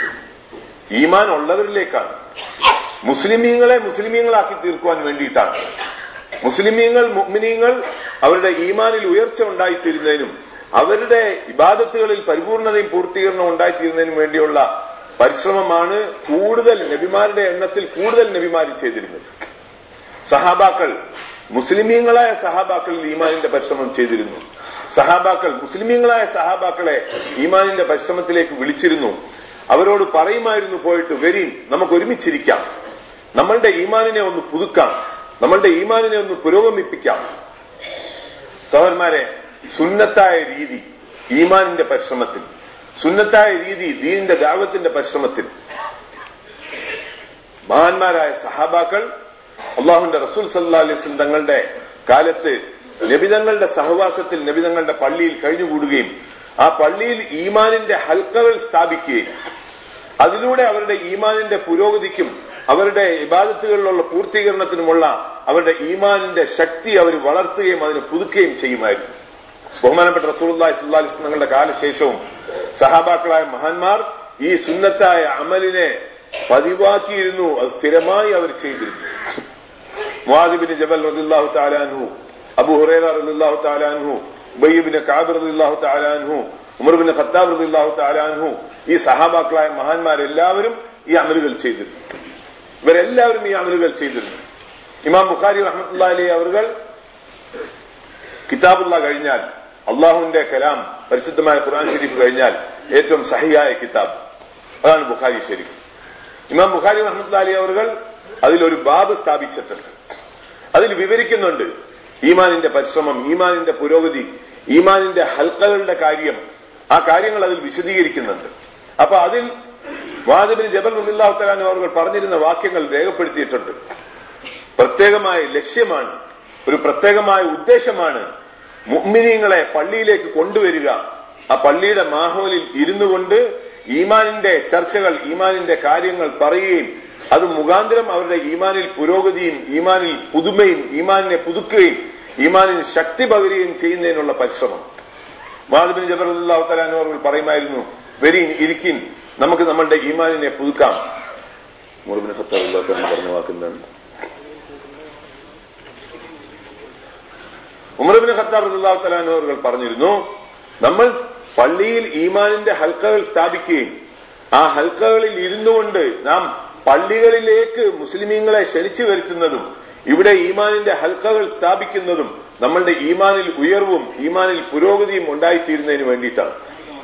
Speaker 1: ഈമാൻ ഉള്ളവരിലേക്കാണ് മുസ്ലിമീങ്ങളെ മുസ്ലിമീങ്ങളാക്കി തീർക്കുവാൻ വേണ്ടിയിട്ടാണ് മുസ്ലിമീങ്ങൾ മുഅ്മിനീങ്ങൾ അവരുടെ ഈമാനിൽ ഉയർച്ച ഉണ്ടായിത്തീരുന്നതിനും അവരുടെ ഇബാദത്തുകളിൽ പരിപൂർണതയും പൂർത്തീകരണവും ഉണ്ടായിത്തീരുന്നതിനും വേണ്ടിയുള്ള പരിശ്രമമാണ് കൂടുതൽ നബിമാരുടെ എണ്ണത്തിൽ കൂടുതൽ നബിമാർ ചെയ്തിരുന്നത് സഹാബാക്കൾ മുസ്ലിമീങ്ങളായ സഹാബാക്കളിൽ ഈമാനിന്റെ പരിശ്രമം ചെയ്തിരുന്നു സഹാബാക്കൾ മുസ്ലിമീങ്ങളായ സഹാബാക്കളെ ഈമാനിന്റെ പരിശ്രമത്തിലേക്ക് വിളിച്ചിരുന്നു അവരോട് പറയുമായിരുന്നു പോയിട്ട് വരീൻ നമുക്ക് ഒരുമിച്ചിരിക്കാം നമ്മളുടെ ഈമാനിനെ ഒന്ന് പുതുക്കാം നമ്മളുടെ ഈമാനിനെ ഒന്ന് പുരോഗമിപ്പിക്കാം സഹോദരന്മാരെ സുന്നത്തായ രീതി ഈമാനിന്റെ പരിശ്രമത്തിൽ സുന്നത്തായ രീതി ദീനിന്റെ ദാവത്തിന്റെ പരിശ്രമത്തിൽ മഹാന്മാരായ സഹാബാക്കൾ അള്ളാഹുന്റെ റസൂൽ സല്ലാ അലൈസ്ലം തങ്ങളുടെ കാലത്ത് നബിതങ്ങളുടെ സഹവാസത്തിൽ നബിതങ്ങളുടെ പള്ളിയിൽ കഴിഞ്ഞുകൂടുകയും ആ പള്ളിയിൽ ഈമാനിന്റെ ഹൽക്കകൾ സ്ഥാപിക്കുകയും അതിലൂടെ അവരുടെ ഈമാനിന്റെ പുരോഗതിക്കും അവരുടെ ഇബാദത്തുകളിലുള്ള പൂർത്തീകരണത്തിനുമുള്ള അവരുടെ ഈമാനിന്റെ ശക്തി അവർ വളർത്തുകയും അതിന് പുതുക്കുകയും ചെയ്യുമായിരുന്നു ബഹുമാനപ്പെട്ട റസൂലുള്ളാഹി സ്വല്ലല്ലാഹി അലൈഹി വസല്ലം തങ്ങളുടെ കാലശേഷവും സഹാബാക്കളായ മഹാന്മാർ ഈ സുന്നത്തായ അമലിനെ പതിവാക്കിയിരുന്നു അത് സ്ഥിരമായി അവർ ചെയ്തിരുന്നു മുആദിബിന് ജബൽ റളിയല്ലാഹു തആല അൻഹു അബൂ ഹുറൈറ റളിയല്ലാഹു തആല അൻഹു ഉബയ്യ് ഇബ്നു കഅബ് റളിയല്ലാഹു തആല അൻഹു ഉമർ ബിൻ ഖത്താബ് റളിയല്ലാഹു തആല അൻഹു ഈ സഹാബാക്കളായ മഹാന്മാരെല്ലാവരും ഈ അമലുകൾ ചെയ്തിരുന്നു ഇവരെല്ലാവരും ഈ അമലുകൾ ചെയ്തിരുന്നു ഇമാം ബുഖാരി റഹ്മത്തുള്ളാഹി അലൈഹി അവർ കിതാബുള്ള കഴിഞ്ഞാൽ അള്ളാഹുവിന്റെ കലാം പരിശുദ്ധമായ ഖുർആൻ ഷരീഫ് കഴിഞ്ഞാൽ ഏറ്റവും സഹിയായ കിതാബ് അതാണ് ബുഖാരി ഷരീഫ് ഇമാം ബുഖാരി റഹ്മത്തുള്ള അലി അവർ അതിലൊരു ബാബ് സ്ഥാപിച്ചിട്ടുണ്ട് അതിൽ വിവരിക്കുന്നുണ്ട് ഈമാനിന്റെ പരിശ്രമം ഈമാനിന്റെ പുരോഗതി ഈമാനിന്റെ ഹൽക്കകളുടെ കാര്യം ആ കാര്യങ്ങൾ അതിൽ വിശദീകരിക്കുന്നുണ്ട് അപ്പൊ അതിൽ വാദിബിന് ജബൽ റബില്ലാഹു തലാൻ അവർ പറഞ്ഞിരുന്ന വാക്യങ്ങൾ രേഖപ്പെടുത്തിയിട്ടുണ്ട് പ്രത്യേകമായ ലക്ഷ്യമാണ് ഒരു പ്രത്യേകമായ ഉദ്ദേശമാണ് മുഅ്മിനീങ്ങളെ പള്ളിയിലേക്ക് കൊണ്ടുവരിക ആ പള്ളിയുടെ മാഹോലിൽ ഇരുന്നു കൊണ്ട് ഈമാനിന്റെ ചർച്ചകൾ ഈമാനിന്റെ കാര്യങ്ങൾ പറയുകയും അത് മുഖാന്തരം അവരുടെ ഈമാനിൽ പുരോഗതിയും ഈമാനിൽ പുതുമയും ഈമാനിനെ പുതുക്കുകയും ഈമാനിന് ശക്തി പകരുകയും ചെയ്യുന്നതിനുള്ള പരിശ്രമം മാധബിൻ ജബർ അള്ളാഹു തലാനോർ പറയുമായിരുന്നു വരീൻ ഇരിക്കിൻ നമുക്ക് നമ്മളുടെ ഈമാനിനെ പുതുക്കാം മുറുബിന് സത്താർ അള്ളാഹു തന്നെ പറഞ്ഞ വാക്കുന്നതാണ് ഉമർബിന് ഖത്താബ് റളിയല്ലാഹു തലാനോറുകൾ പറഞ്ഞിരുന്നു നമ്മൾ പള്ളിയിൽ ഈമാനിന്റെ ഹൽക്കകൾ സ്ഥാപിക്കുകയും ആ ഹൽക്കകളിൽ ഇരുന്നുകൊണ്ട് നാം പള്ളികളിലേക്ക് മുസ്ലിമീങ്ങളെ ക്ഷണിച്ചു വരുത്തുന്നതും ഇവിടെ ഈമാനിന്റെ ഹൽക്കകൾ സ്ഥാപിക്കുന്നതും നമ്മളുടെ ഈമാനിൽ ഉയർവും ഈമാനിൽ പുരോഗതിയും ഉണ്ടായിത്തീരുന്നതിന് വേണ്ടിയിട്ടാണ്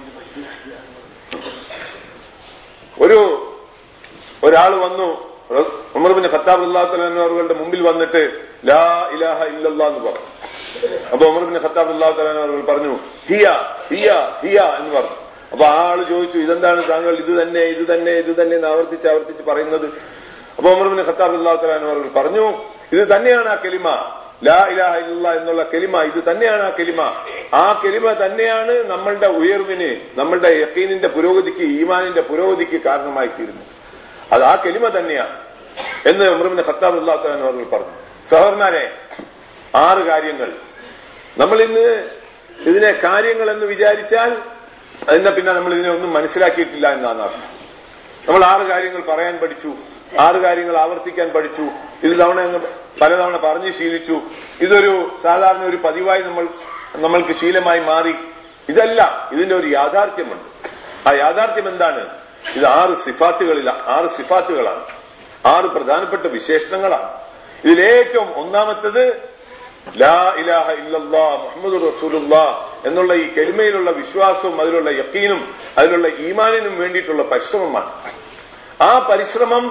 Speaker 1: ഒരു ഒരാൾ വന്നു ഉമർബിന് ഖത്താബ് അള്ളാഹുത്തലാനുകളുടെ മുമ്പിൽ വന്നിട്ട് ലാ ഇലാഹ ഇല്ലല്ലാ എന്ന് പറഞ്ഞു അപ്പൊ ഉമർബിന് ഖത്താബ് അള്ളാഹുത്തലാനുകൾ പറഞ്ഞു ഹിയ ഹിയ ഹിയ എന്ന് പറഞ്ഞു അപ്പൊ ആ ആള് ചോദിച്ചു ഇതെന്താണ് താങ്കൾ ഇത് തന്നെ ഇത് തന്നെ ഇത് തന്നെ എന്ന് ആവർത്തിച്ച് ആവർത്തിച്ച് പറയുന്നത് അപ്പൊ ഉമർബിന് ഖത്താബ് അള്ളാഹുത്തലാനുകൾ പറഞ്ഞു ഇത് തന്നെയാണ് ആ കെലിമ ലാ ഇലാഹ ഇല്ല എന്നുള്ള കെലിമ ഇത് തന്നെയാണ് ആ കെലിമ ആ കെലിമ തന്നെയാണ് നമ്മളുടെ ഉയർവിന് നമ്മളുടെ യക്കീനിന്റെ പുരോഗതിക്ക് ഈമാനിന്റെ പുരോഗതിക്ക് കാരണമായി തീരുന്നത് അത് ആ കെലിമ തന്നെയാണ് എന്ന് ഉമർബിന് ഖത്താബ് അള്ളാഹുത്താൻ അവർ പറഞ്ഞു സഹോദരന്മാരെ ആറ് കാര്യങ്ങൾ നമ്മൾ ഇന്ന് ഇതിനെ കാര്യങ്ങൾ എന്ന് വിചാരിച്ചാൽ അതിന്റെ പിന്നെ നമ്മൾ ഇതിനെ ഒന്നും മനസ്സിലാക്കിയിട്ടില്ല എന്നാണ് അർത്ഥം നമ്മൾ ആറ് കാര്യങ്ങൾ പറയാൻ പഠിച്ചു ആറ് കാര്യങ്ങൾ ആവർത്തിക്കാൻ പഠിച്ചു ഇത് തവണ അങ്ങ് പലതവണ പറഞ്ഞു ശീലിച്ചു ഇതൊരു സാധാരണ ഒരു പതിവായി നമ്മൾ നമ്മൾക്ക് ശീലമായി മാറി ഇതല്ല ഇതിന്റെ ഒരു യാഥാർത്ഥ്യമുണ്ട് ആ യാഥാർത്ഥ്യം എന്താണ് ഇത് ആറ് സിഫാത്തുകളിൽ ആറ് സിഫാത്തുകളാണ് ആറ് പ്രധാനപ്പെട്ട വിശേഷണങ്ങളാണ് ഇതിലേറ്റവും ഒന്നാമത്തത് ലാ ഇലാഹ ഇല്ലല്ലാ മുഹമ്മദ് റസൂലുല്ലാ എന്നുള്ള ഈ കെലിമയിലുള്ള വിശ്വാസവും അതിലുള്ള യക്കീനും അതിലുള്ള ഈമാനിനും വേണ്ടിയിട്ടുള്ള പരിശ്രമമാണ് ആ പരിശ്രമം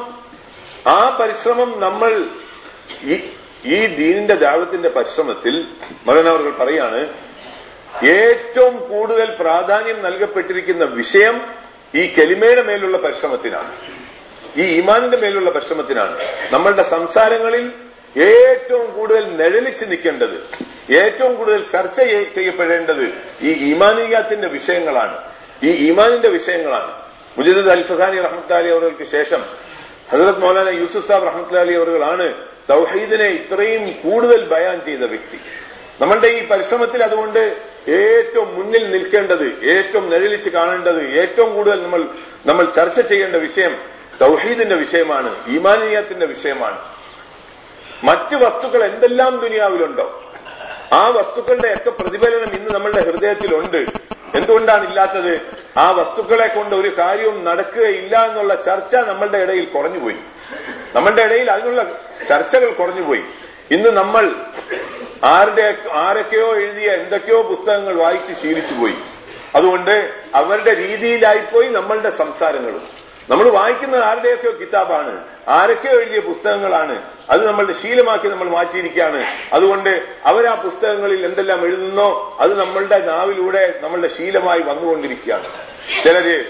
Speaker 1: ആ പരിശ്രമം നമ്മൾ ഈ ഈ ദീനിന്റെ ദാവത്തിന്റെ പരിശ്രമത്തിൽ മകനവർ പറയാണ് ഏറ്റവും കൂടുതൽ പ്രാധാന്യം നൽകപ്പെട്ടിരിക്കുന്ന വിഷയം ഈ കെലിമയുടെ മേലുള്ള പരിശ്രമത്തിനാണ് ഈ ഈമാനിന്റെ മേലുള്ള പരിശ്രമത്തിനാണ് നമ്മളുടെ സംസാരങ്ങളിൽ ഏറ്റവും കൂടുതൽ നിഴലിച്ച് നിൽക്കേണ്ടത് ഏറ്റവും കൂടുതൽ ചർച്ച ചെയ്യ- ചെയ്യപ്പെടേണ്ടത് ഈ ഈമാനിയാത്തിന്റെ വിഷയങ്ങളാണ് ഈ ഈമാനിന്റെ വിഷയങ്ങളാണ് മുജീദ് അൽഫസാനി റഹ്മത്താലി അവർക്ക് ശേഷം ഹസരത് മൗലാന യൂസുഫ് സാബ് റഹ്മത്തുല്ലാലി അവറുകളാണ് തൗഹീദിനെ ഇത്രയും കൂടുതൽ ബയാൻ ചെയ്ത വ്യക്തി നമ്മളുടെ ഈ പരിശ്രമത്തിൽ അതുകൊണ്ട് ഏറ്റവും മുന്നിൽ നിൽക്കേണ്ടത് ഏറ്റവും നിഴലിച്ച് കാണേണ്ടത് ഏറ്റവും കൂടുതൽ നമ്മൾ നമ്മൾ ചർച്ച ചെയ്യേണ്ട വിഷയം തൗഹീദിന്റെ വിഷയമാണ് ഈമാനിയത്തിന്റെ വിഷയമാണ് മറ്റ് വസ്തുക്കൾ എന്തെല്ലാം ദുനിയാവിലുണ്ടോ ആ വസ്തുക്കളുടെ ഒക്കെ പ്രതിഫലനം ഇന്ന് നമ്മളുടെ ഹൃദയത്തിലുണ്ട് എന്തുകൊണ്ടാണ് ഇല്ലാത്തത് ആ വസ്തുക്കളെ കൊണ്ട് ഒരു കാര്യവും നടക്കുകയില്ല എന്നുള്ള ചർച്ച നമ്മളുടെ ഇടയിൽ കുറഞ്ഞുപോയി നമ്മളുടെ ഇടയിൽ അതിനുള്ള ചർച്ചകൾ കുറഞ്ഞുപോയി ഇന്ന് നമ്മൾ ആരുടെ ആരൊക്കെയോ എഴുതിയ എന്തൊക്കെയോ പുസ്തകങ്ങൾ വായിച്ച് ശീലിച്ചു പോയി അതുകൊണ്ട് അവരുടെ രീതിയിലായിപ്പോയി നമ്മളുടെ സംസാരങ്ങളും നമ്മൾ വായിക്കുന്നത് ആരുടെയൊക്കെയോ കിതാബാണ് ആരൊക്കെയോ എഴുതിയ പുസ്തകങ്ങളാണ് അത് നമ്മളുടെ ശീലമാക്കി നമ്മൾ മാറ്റിയിരിക്കുകയാണ് അതുകൊണ്ട് അവർ ആ പുസ്തകങ്ങളിൽ എന്തെല്ലാം എഴുതുന്നോ അത് നമ്മളുടെ നാവിലൂടെ നമ്മളുടെ ശീലമായി വന്നുകൊണ്ടിരിക്കുകയാണ് ചിലര്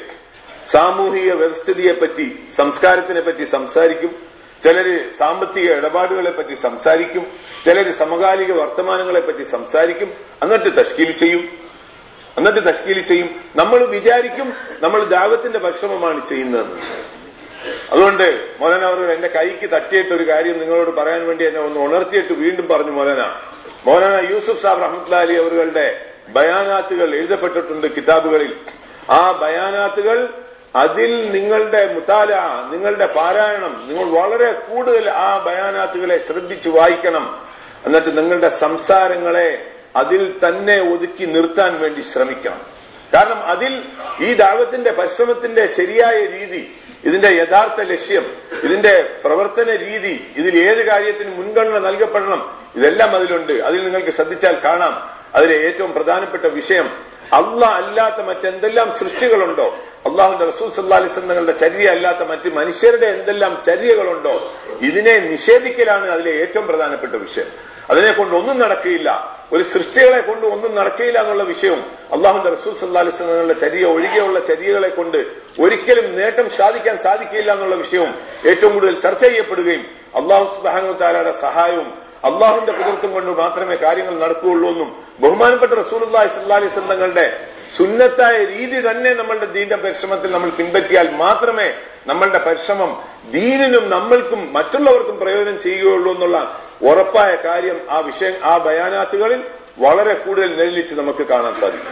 Speaker 1: സാമൂഹിക വ്യവസ്ഥിതിയെ പറ്റി സംസ്കാരത്തിനെ പറ്റി സംസാരിക്കും ചിലര് സാമ്പത്തിക ഇടപാടുകളെ പറ്റി സംസാരിക്കും ചിലര് സമകാലിക വർത്തമാനങ്ങളെ പറ്റി സംസാരിക്കും എന്നിട്ട് തഷ്കീൽ ചെയ്യും എന്നിട്ട് തഷ്കീൽ ചെയ്യും നമ്മൾ വിചാരിക്കും നമ്മൾ ദാവത്തിന്റെ പരിശ്രമമാണ് ചെയ്യുന്നതെന്ന് അതുകൊണ്ട് മോലന അവർ എന്റെ കൈക്ക് തട്ടിയിട്ട് ഒരു കാര്യം നിങ്ങളോട് പറയാൻ വേണ്ടി എന്നെ ഒന്ന് ഉണർത്തിയിട്ട് വീണ്ടും പറഞ്ഞു മോലന മോലന യൂസുഫ് സാബ് റഹ്മത്തുല്ലാ അലി അവരുടെ ബയാനാത്തുകൾ എഴുതപ്പെട്ടിട്ടുണ്ട് കിതാബുകളിൽ ആ ബയാനാത്തുകൾ അതിൽ നിങ്ങളുടെ മുത്താല നിങ്ങളുടെ പാരായണം നിങ്ങൾ വളരെ കൂടുതൽ ആ ബയാനാത്തുകളെ ശ്രദ്ധിച്ചു വായിക്കണം എന്നിട്ട് നിങ്ങളുടെ സംസാരങ്ങളെ അതിൽ തന്നെ ഒതുക്കി നിർത്താൻ വേണ്ടി ശ്രമിക്കണം കാരണം അതിൽ ഈ ദാവത്തിന്റെ പരിശ്രമത്തിന്റെ ശരിയായ രീതി ഇതിന്റെ യഥാർത്ഥ ലക്ഷ്യം ഇതിന്റെ പ്രവർത്തന രീതി ഇതിൽ ഏത് കാര്യത്തിന് മുൻഗണന നൽകപ്പെടണം ഇതെല്ലാം അതിലുണ്ട് അതിൽ നിങ്ങൾക്ക് ശ്രദ്ധിച്ചാൽ കാണാം അതിലെ ഏറ്റവും പ്രധാനപ്പെട്ട വിഷയം അല്ല അല്ലാത്ത മറ്റെന്തെല്ലാം സൃഷ്ടികളുണ്ടോ അള്ളാഹുന്റെ റസൂൽ സല്ലാ അലിസ്ലങ്ങളുടെ ചര്യ അല്ലാത്ത മറ്റ് മനുഷ്യരുടെ എന്തെല്ലാം ചര്യകളുണ്ടോ ഇതിനെ നിഷേധിക്കലാണ് അതിലെ ഏറ്റവും പ്രധാനപ്പെട്ട വിഷയം അതിനെ കൊണ്ട് ഒന്നും നടക്കുകയില്ല ഒരു സൃഷ്ടികളെ കൊണ്ട് ഒന്നും നടക്കുകയില്ല എന്നുള്ള വിഷയവും അള്ളാഹുന്റെ റസൂൽ സല്ലാ അലിസ്ലങ്ങളുടെ ചര്യ ഒഴികെയുള്ള ചര്യകളെ കൊണ്ട് ഒരിക്കലും നേട്ടം സാധിക്കാൻ സാധിക്കില്ല എന്നുള്ള വിഷയവും ഏറ്റവും കൂടുതൽ ചർച്ച ചെയ്യപ്പെടുകയും അള്ളാഹു സുബാനു താലയുടെ സഹായവും അള്ളാഹുന്റെ കുതിർത്തും കൊണ്ട് മാത്രമേ കാര്യങ്ങൾ നടക്കുകയുള്ളൂ എന്നും ബഹുമാനപ്പെട്ട റസൂലി സല്ലാലി തങ്ങളുടെ സുന്നത്തായ രീതി തന്നെ നമ്മളുടെ ദീന്റെ പരിശ്രമത്തിൽ നമ്മൾ പിൻപറ്റിയാൽ മാത്രമേ നമ്മളുടെ പരിശ്രമം ദീനിനും നമ്മൾക്കും മറ്റുള്ളവർക്കും പ്രയോജനം ചെയ്യുകയുള്ളൂ എന്നുള്ള ഉറപ്പായ കാര്യം ആ വിഷയം ആ ബയാനാത്തുകളിൽ വളരെ കൂടുതൽ നെല്ലിച്ച് നമുക്ക് കാണാൻ സാധിക്കും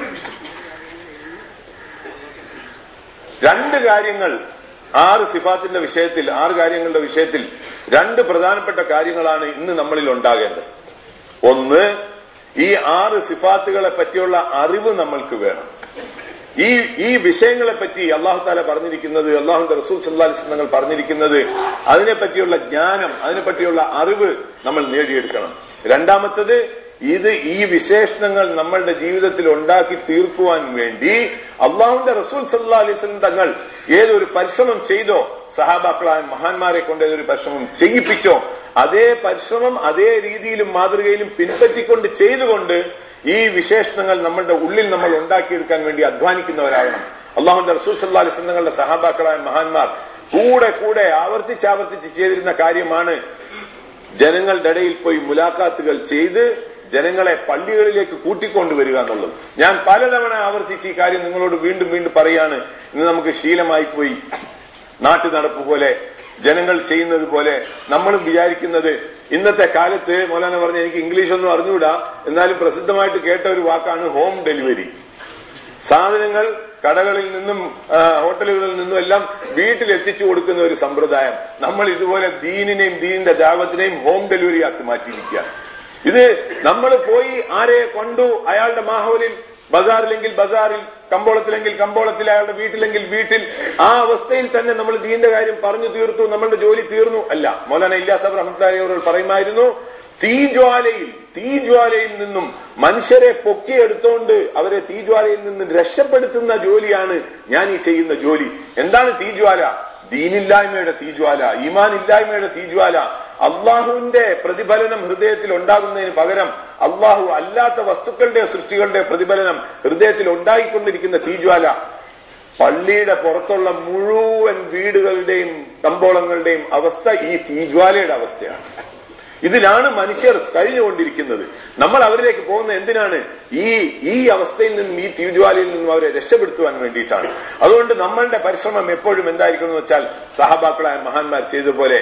Speaker 1: രണ്ട് കാര്യങ്ങൾ ആറ് സിഫാത്തിന്റെ വിഷയത്തിൽ ആറ് കാര്യങ്ങളുടെ വിഷയത്തിൽ രണ്ട് പ്രധാനപ്പെട്ട കാര്യങ്ങളാണ് ഇന്ന് നമ്മളിൽ ഉണ്ടാകേണ്ടത് ഒന്ന് ഈ ആറ് സിഫാത്തുകളെ പറ്റിയുള്ള അറിവ് നമ്മൾക്ക് വേണം ഈ ഈ വിഷയങ്ങളെ പറ്റി അള്ളാഹു താല പറഞ്ഞിരിക്കുന്നത് അള്ളാഹുന്റെ റസൂൽ സല്ലാസ് തങ്ങൾ പറഞ്ഞിരിക്കുന്നത് അതിനെപ്പറ്റിയുള്ള ജ്ഞാനം അതിനെപ്പറ്റിയുള്ള അറിവ് നമ്മൾ നേടിയെടുക്കണം രണ്ടാമത്തത് ഇത് ഈ വിശേഷണങ്ങൾ നമ്മളുടെ ജീവിതത്തിൽ ഉണ്ടാക്കി തീർക്കുവാൻ വേണ്ടി അള്ളാഹുന്റെ റസൂൽ സല്ലാ അലൈസ്ലം തങ്ങൾ ഏതൊരു പരിശ്രമം ചെയ്തോ സഹാബാക്കളായ മഹാന്മാരെ കൊണ്ട് ഏതൊരു പരിശ്രമം ചെയ്യിപ്പിച്ചോ അതേ പരിശ്രമം അതേ രീതിയിലും മാതൃകയിലും പിൻപറ്റിക്കൊണ്ട് ചെയ്തുകൊണ്ട് ഈ വിശേഷണങ്ങൾ നമ്മളുടെ ഉള്ളിൽ നമ്മൾ ഉണ്ടാക്കിയെടുക്കാൻ വേണ്ടി അധ്വാനിക്കുന്നവരാകണം അള്ളാഹുന്റെ റസൂൽ സല്ലാ അലൈസ്ലം തങ്ങളുടെ സഹാബാക്കളായ മഹാന്മാർ കൂടെ കൂടെ ആവർത്തിച്ചാവർത്തിച്ച് ചെയ്തിരുന്ന കാര്യമാണ് ജനങ്ങളുടെ ഇടയിൽ പോയി മുലാഖാത്തുകൾ ചെയ്ത് ജനങ്ങളെ പള്ളികളിലേക്ക് കൂട്ടിക്കൊണ്ടുവരിക എന്നുള്ളത് ഞാൻ പലതവണ ആവർത്തിച്ച് ഈ കാര്യം നിങ്ങളോട് വീണ്ടും വീണ്ടും പറയാണ് ഇന്ന് നമുക്ക് ശീലമായി പോയി നാട്ടു നടപ്പ് പോലെ ജനങ്ങൾ ചെയ്യുന്നത് പോലെ നമ്മളും വിചാരിക്കുന്നത് ഇന്നത്തെ കാലത്ത് മൗലാന പറഞ്ഞ എനിക്ക് ഇംഗ്ലീഷ് ഒന്നും അറിഞ്ഞുകൂടാ എന്നാലും പ്രസിദ്ധമായിട്ട് കേട്ട ഒരു വാക്കാണ് ഹോം ഡെലിവറി സാധനങ്ങൾ കടകളിൽ നിന്നും ആ, ഹോട്ടലുകളിൽ നിന്നും എല്ലാം വീട്ടിൽ എത്തിച്ചു കൊടുക്കുന്ന ഒരു സമ്പ്രദായം നമ്മൾ ഇതുപോലെ ദീനിനെയും ദീനിന്റെ ജാപത്തിനെയും ഹോം ഡെലിവറി ആക്കി മാറ്റിയിരിക്കുകയാണ് ഇത് നമ്മൾ പോയി ആരെ കൊണ്ടു അയാളുടെ മാഹോലിൽ ബസാറിലെങ്കിൽ ബസാറിൽ കമ്പോളത്തിലെങ്കിൽ കമ്പോളത്തിൽ അയാളുടെ വീട്ടിലെങ്കിൽ വീട്ടിൽ ആ അവസ്ഥയിൽ തന്നെ നമ്മൾ ദീന്റെ കാര്യം പറഞ്ഞു തീർത്തു നമ്മളുടെ ജോലി തീർന്നു അല്ല മൗലാന ഇല്ലാസബ് റഹ്മത്താരി അവർ പറയുമായിരുന്നു തീജ്വാലയിൽ തീജ്വാലയിൽ നിന്നും മനുഷ്യരെ പൊക്കിയെടുത്തോണ്ട് അവരെ തീജ്വാലയിൽ നിന്ന് രക്ഷപ്പെടുത്തുന്ന ജോലിയാണ് ഞാൻ ഈ ചെയ്യുന്ന ജോലി എന്താണ് തീജ്വാല ദീനില്ലായ്മയുടെ തീജ്വാല ഈമാൻ ഇല്ലായ്മയുടെ തീജ്വാല അള്ളാഹുവിന്റെ പ്രതിഫലനം ഹൃദയത്തിൽ ഉണ്ടാകുന്നതിന് പകരം അള്ളാഹു അല്ലാത്ത വസ്തുക്കളുടെ സൃഷ്ടികളുടെ പ്രതിഫലനം ഹൃദയത്തിൽ ഉണ്ടായിക്കൊണ്ടിരിക്കുന്ന തീജ്വാല പള്ളിയുടെ പുറത്തുള്ള മുഴുവൻ വീടുകളുടെയും കമ്പോളങ്ങളുടെയും അവസ്ഥ ഈ തീജ്വാലയുടെ അവസ്ഥയാണ് ഇതിലാണ് മനുഷ്യർ കഴിഞ്ഞുകൊണ്ടിരിക്കുന്നത് നമ്മൾ അവരിലേക്ക് പോകുന്ന എന്തിനാണ് ഈ ഈ അവസ്ഥയിൽ നിന്നും ഈ തീജ്വാലയിൽ നിന്നും അവരെ രക്ഷപ്പെടുത്തുവാൻ വേണ്ടിയിട്ടാണ് അതുകൊണ്ട് നമ്മളുടെ പരിശ്രമം എപ്പോഴും എന്തായിരിക്കണം എന്ന് വെച്ചാൽ സഹാബാക്കളായ മഹാന്മാർ ചെയ്തതുപോലെ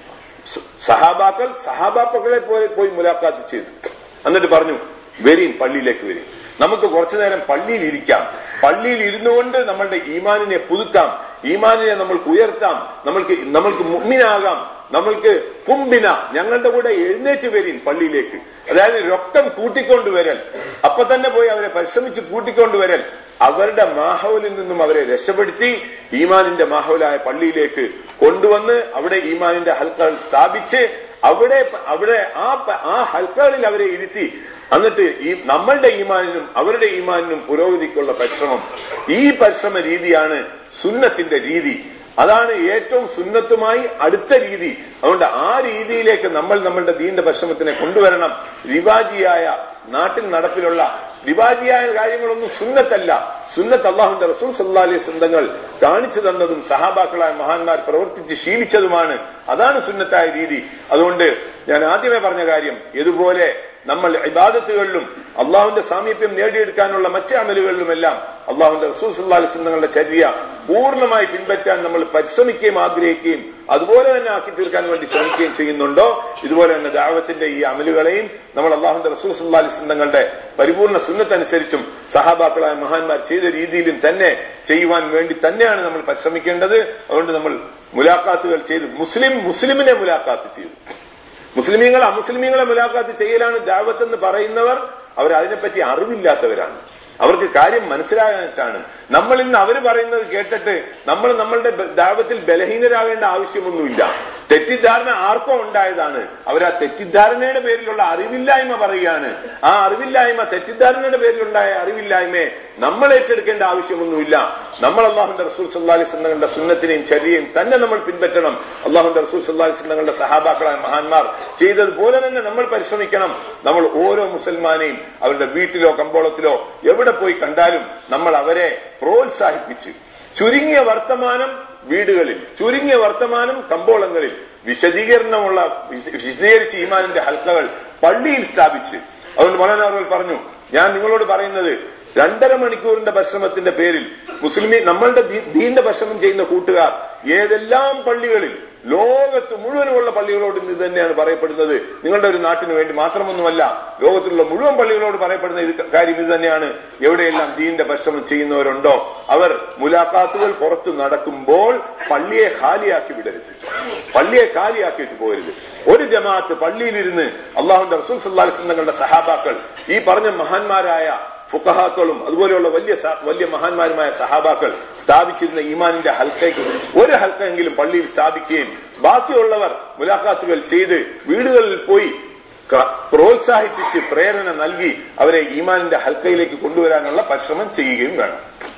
Speaker 1: സ- സഹാബാക്കൾ സഹാബാക്കളെ പോലെ പോയി മുലാഖാത്ത് ചെയ്തു എന്നിട്ട് പറഞ്ഞു വരീൻ പള്ളിയിലേക്ക് വരീൻ നമുക്ക് കുറച്ചു നേരം പള്ളിയിൽ ഇരിക്കാം പള്ളിയിൽ ഇരുന്നുകൊണ്ട് നമ്മളുടെ ഈമാനിനെ പുതുക്കാം ഈമാനിനെ നമ്മൾക്ക് ഉയർത്താം നമ്മൾക്ക് നമ്മൾക്ക് മുമ്മിനാകാം നമ്മൾക്ക് കുംബിന ഞങ്ങളുടെ കൂടെ എഴുന്നേറ്റ് വരീൻ പള്ളിയിലേക്ക് അതായത് രക്തം കൂട്ടിക്കൊണ്ടുവരൽ അപ്പൊ തന്നെ പോയി അവരെ പരിശ്രമിച്ച് കൂട്ടിക്കൊണ്ടുവരൽ അവരുടെ മാഹോലിൽ നിന്നും അവരെ രക്ഷപ്പെടുത്തി ഈമാനിന്റെ മാഹോലായ പള്ളിയിലേക്ക് കൊണ്ടുവന്ന് അവിടെ ഈമാനിന്റെ ഹൽക്കകൾ സ്ഥാപിച്ച് അവിടെ അവിടെ ആ പ- ആ ഹൽക്കകളിൽ അവരെ ഇരുത്തി എന്നിട്ട് ഈ നമ്മളുടെ ഈമാനിനും അവരുടെ ഈമാനിനും പുരോഗതിക്കുള്ള പരിശ്രമം ഈ പരിശ്രമ രീതിയാണ് സുന്നത്തിന്റെ രീതി അതാണ് ഏറ്റവും സുന്നത്തുമായി അടുത്ത രീതി അതുകൊണ്ട് ആ രീതിയിലേക്ക് നമ്മൾ നമ്മളുടെ ദീന്റെ പരിശ്രമത്തിനെ കൊണ്ടുവരണം റിവാജിയായ നാട്ടിൽ നടപ്പിലുള്ള റിവാജിയായ കാര്യങ്ങളൊന്നും സുന്നത്തല്ല സുന്നത്ത് അള്ളാഹുന്റെ റസൂൽ സല്ലാ അലൈഹി സ്വന്തങ്ങൾ കാണിച്ചു തന്നതും സഹാബാക്കളായ മഹാന്മാർ പ്രവർത്തിച്ച് ശീലിച്ചതുമാണ് അതാണ് സുന്നത്തായ രീതി അതുകൊണ്ട് ഞാൻ ആദ്യമേ പറഞ്ഞ കാര്യം ഇതുപോലെ നമ്മൾ ഇബാദത്തുകളിലും അള്ളാഹുവിന്റെ സാമീപ്യം നേടിയെടുക്കാനുള്ള മറ്റ് അമലുകളിലുമെല്ലാം അള്ളാഹുവിന്റെ റസൂൽ സല്ലാ അലൈഹി സ്വന്തങ്ങളുടെ ചര്യ പൂർണ്ണമായി പിൻപറ്റാൻ നമ്മൾ പരിശ്രമിക്കുകയും ആഗ്രഹിക്കുകയും അതുപോലെ തന്നെ ആക്കി തീർക്കാൻ വേണ്ടി ശ്രമിക്കുകയും ചെയ്യുന്നുണ്ടോ ഇതുപോലെ തന്നെ ദാവത്തിന്റെ ഈ അമലുകളെയും നമ്മൾ അള്ളാഹുന്റെ റസൂൽ സല്ലാ അലൈഹി സ്വന്തങ്ങളുടെ പരിപൂർണ്ണ സുന്നത്തനുസരിച്ചും സഹാബാക്കളായ മഹാന്മാർ ചെയ്ത രീതിയിലും തന്നെ ചെയ്യുവാൻ വേണ്ടി തന്നെയാണ് നമ്മൾ പരിശ്രമിക്കേണ്ടത് അതുകൊണ്ട് നമ്മൾ മുലാഖാത്തുകൾ ചെയ്തു മുസ്ലിം മുസ്ലിമിനെ മുലാഖാത്ത് ചെയ്തു മുസ്ലിമീങ്ങൾ അമുസ്ലിമീങ്ങളെ മുലാഖാത്ത് ചെയ്യലാണ് ദാവത്ത് എന്ന് പറയുന്നവർ അവർ അതിനെപ്പറ്റി അറിവില്ലാത്തവരാണ് അവർക്ക് കാര്യം മനസ്സിലാകാനായിട്ടാണ് നമ്മൾ ഇന്ന് അവർ പറയുന്നത് കേട്ടിട്ട് നമ്മൾ നമ്മളുടെ ബ- ദാവത്തിൽ ബലഹീനരാകേണ്ട ആവശ്യമൊന്നുമില്ല തെറ്റിദ്ധാരണ ആർക്കോ ഉണ്ടായതാണ് അവർ ആ തെറ്റിദ്ധാരണയുടെ പേരിലുള്ള അറിവില്ലായ്മ പറയുകയാണ് ആ അറിവില്ലായ്മ തെറ്റിദ്ധാരണയുടെ പേരിലുണ്ടായ അറിവില്ലായ്മയെ നമ്മൾ ഏറ്റെടുക്കേണ്ട ആവശ്യമൊന്നുമില്ല നമ്മൾ അള്ളാഹുന്റെ റസൂൽ സല്ലാഹി സ്വന്തങ്ങളുടെ സുന്നത്തിനെയും ചര്യയും തന്നെ നമ്മൾ പിൻപറ്റണം അള്ളാഹുന്റെ റസൂൽ സല്ലാഹി സ്വന്തങ്ങളുടെ സഹാബാക്കളായ മഹാന്മാർ ചെയ്തതുപോലെ തന്നെ നമ്മൾ പരിശ്രമിക്കണം നമ്മൾ ഓരോ മുസൽമാനെയും അവരുടെ വീട്ടിലോ കമ്പോളത്തിലോ എവിടെ പോയി കണ്ടാലും നമ്മൾ അവരെ പ്രോത്സാഹിപ്പിച്ച് ചുരുങ്ങിയ വർത്തമാനം വീടുകളിൽ ചുരുങ്ങിയ വർത്തമാനം കമ്പോളങ്ങളിൽ വിശദീകരണമുള്ള വിശ- വിശദീകരിച്ച് ഈമാനിന്റെ ഹൽക്കകൾ പള്ളിയിൽ സ്ഥാപിച്ച് അതുകൊണ്ട് മൗലാന അവർ പറഞ്ഞു ഞാൻ നിങ്ങളോട് പറയുന്നത് രണ്ടര മണിക്കൂറിന്റെ പരിശ്രമത്തിന്റെ പേരിൽ മുസ്ലിമി നമ്മളുടെ ദീ- ദീന്റെ പരിശ്രമം ചെയ്യുന്ന കൂട്ടുകാർ ഏതെല്ലാം പള്ളികളിൽ ലോകത്ത് മുഴുവനുമുള്ള പള്ളികളോട് ഇത് തന്നെയാണ് പറയപ്പെടുന്നത് നിങ്ങളുടെ ഒരു നാട്ടിന് വേണ്ടി മാത്രമൊന്നുമല്ല ലോകത്തിലുള്ള മുഴുവൻ പള്ളികളോട് പറയപ്പെടുന്ന ഇത് കാര്യം ഇത് തന്നെയാണ് എവിടെയെല്ലാം ദീന്റെ പരിശ്രമം ചെയ്യുന്നവരുണ്ടോ അവർ മുലാഖാത്തുകൾ പുറത്ത് നടക്കുമ്പോൾ പള്ളിയെ ഖാലിയാക്കി വിടരുത് പള്ളിയെ ഖാലിയാക്കിയിട്ട് പോകരുത് ഒരു ജമാഅത്ത് പള്ളിയിലിരുന്ന് അള്ളാഹുന്റെ റസൂൽ സല്ലാസ് തങ്ങളുടെ സഹാബാക്കൾ ഈ പറഞ്ഞ മഹാന്മാരായ ഫുക്കഹാക്കളും അതുപോലെയുള്ള വലിയ സ- വലിയ മഹാന്മാരുമായ സഹാബാക്കൾ സ്ഥാപിച്ചിരുന്ന ഈമാനിന്റെ ഹൽക്കയ്ക്ക് ഒരു ഹൽക്കെങ്കിലും പള്ളിയിൽ സ്ഥാപിക്കുകയും ബാക്കിയുള്ളവർ മുലാഖാത്തുകൾ ചെയ്ത് വീടുകളിൽ പോയി ക- പ്രോത്സാഹിപ്പിച്ച് പ്രേരണ നൽകി അവരെ ഈമാനിന്റെ ഹൽക്കയിലേക്ക് കൊണ്ടുവരാനുള്ള പരിശ്രമം ചെയ്യുകയും വേണം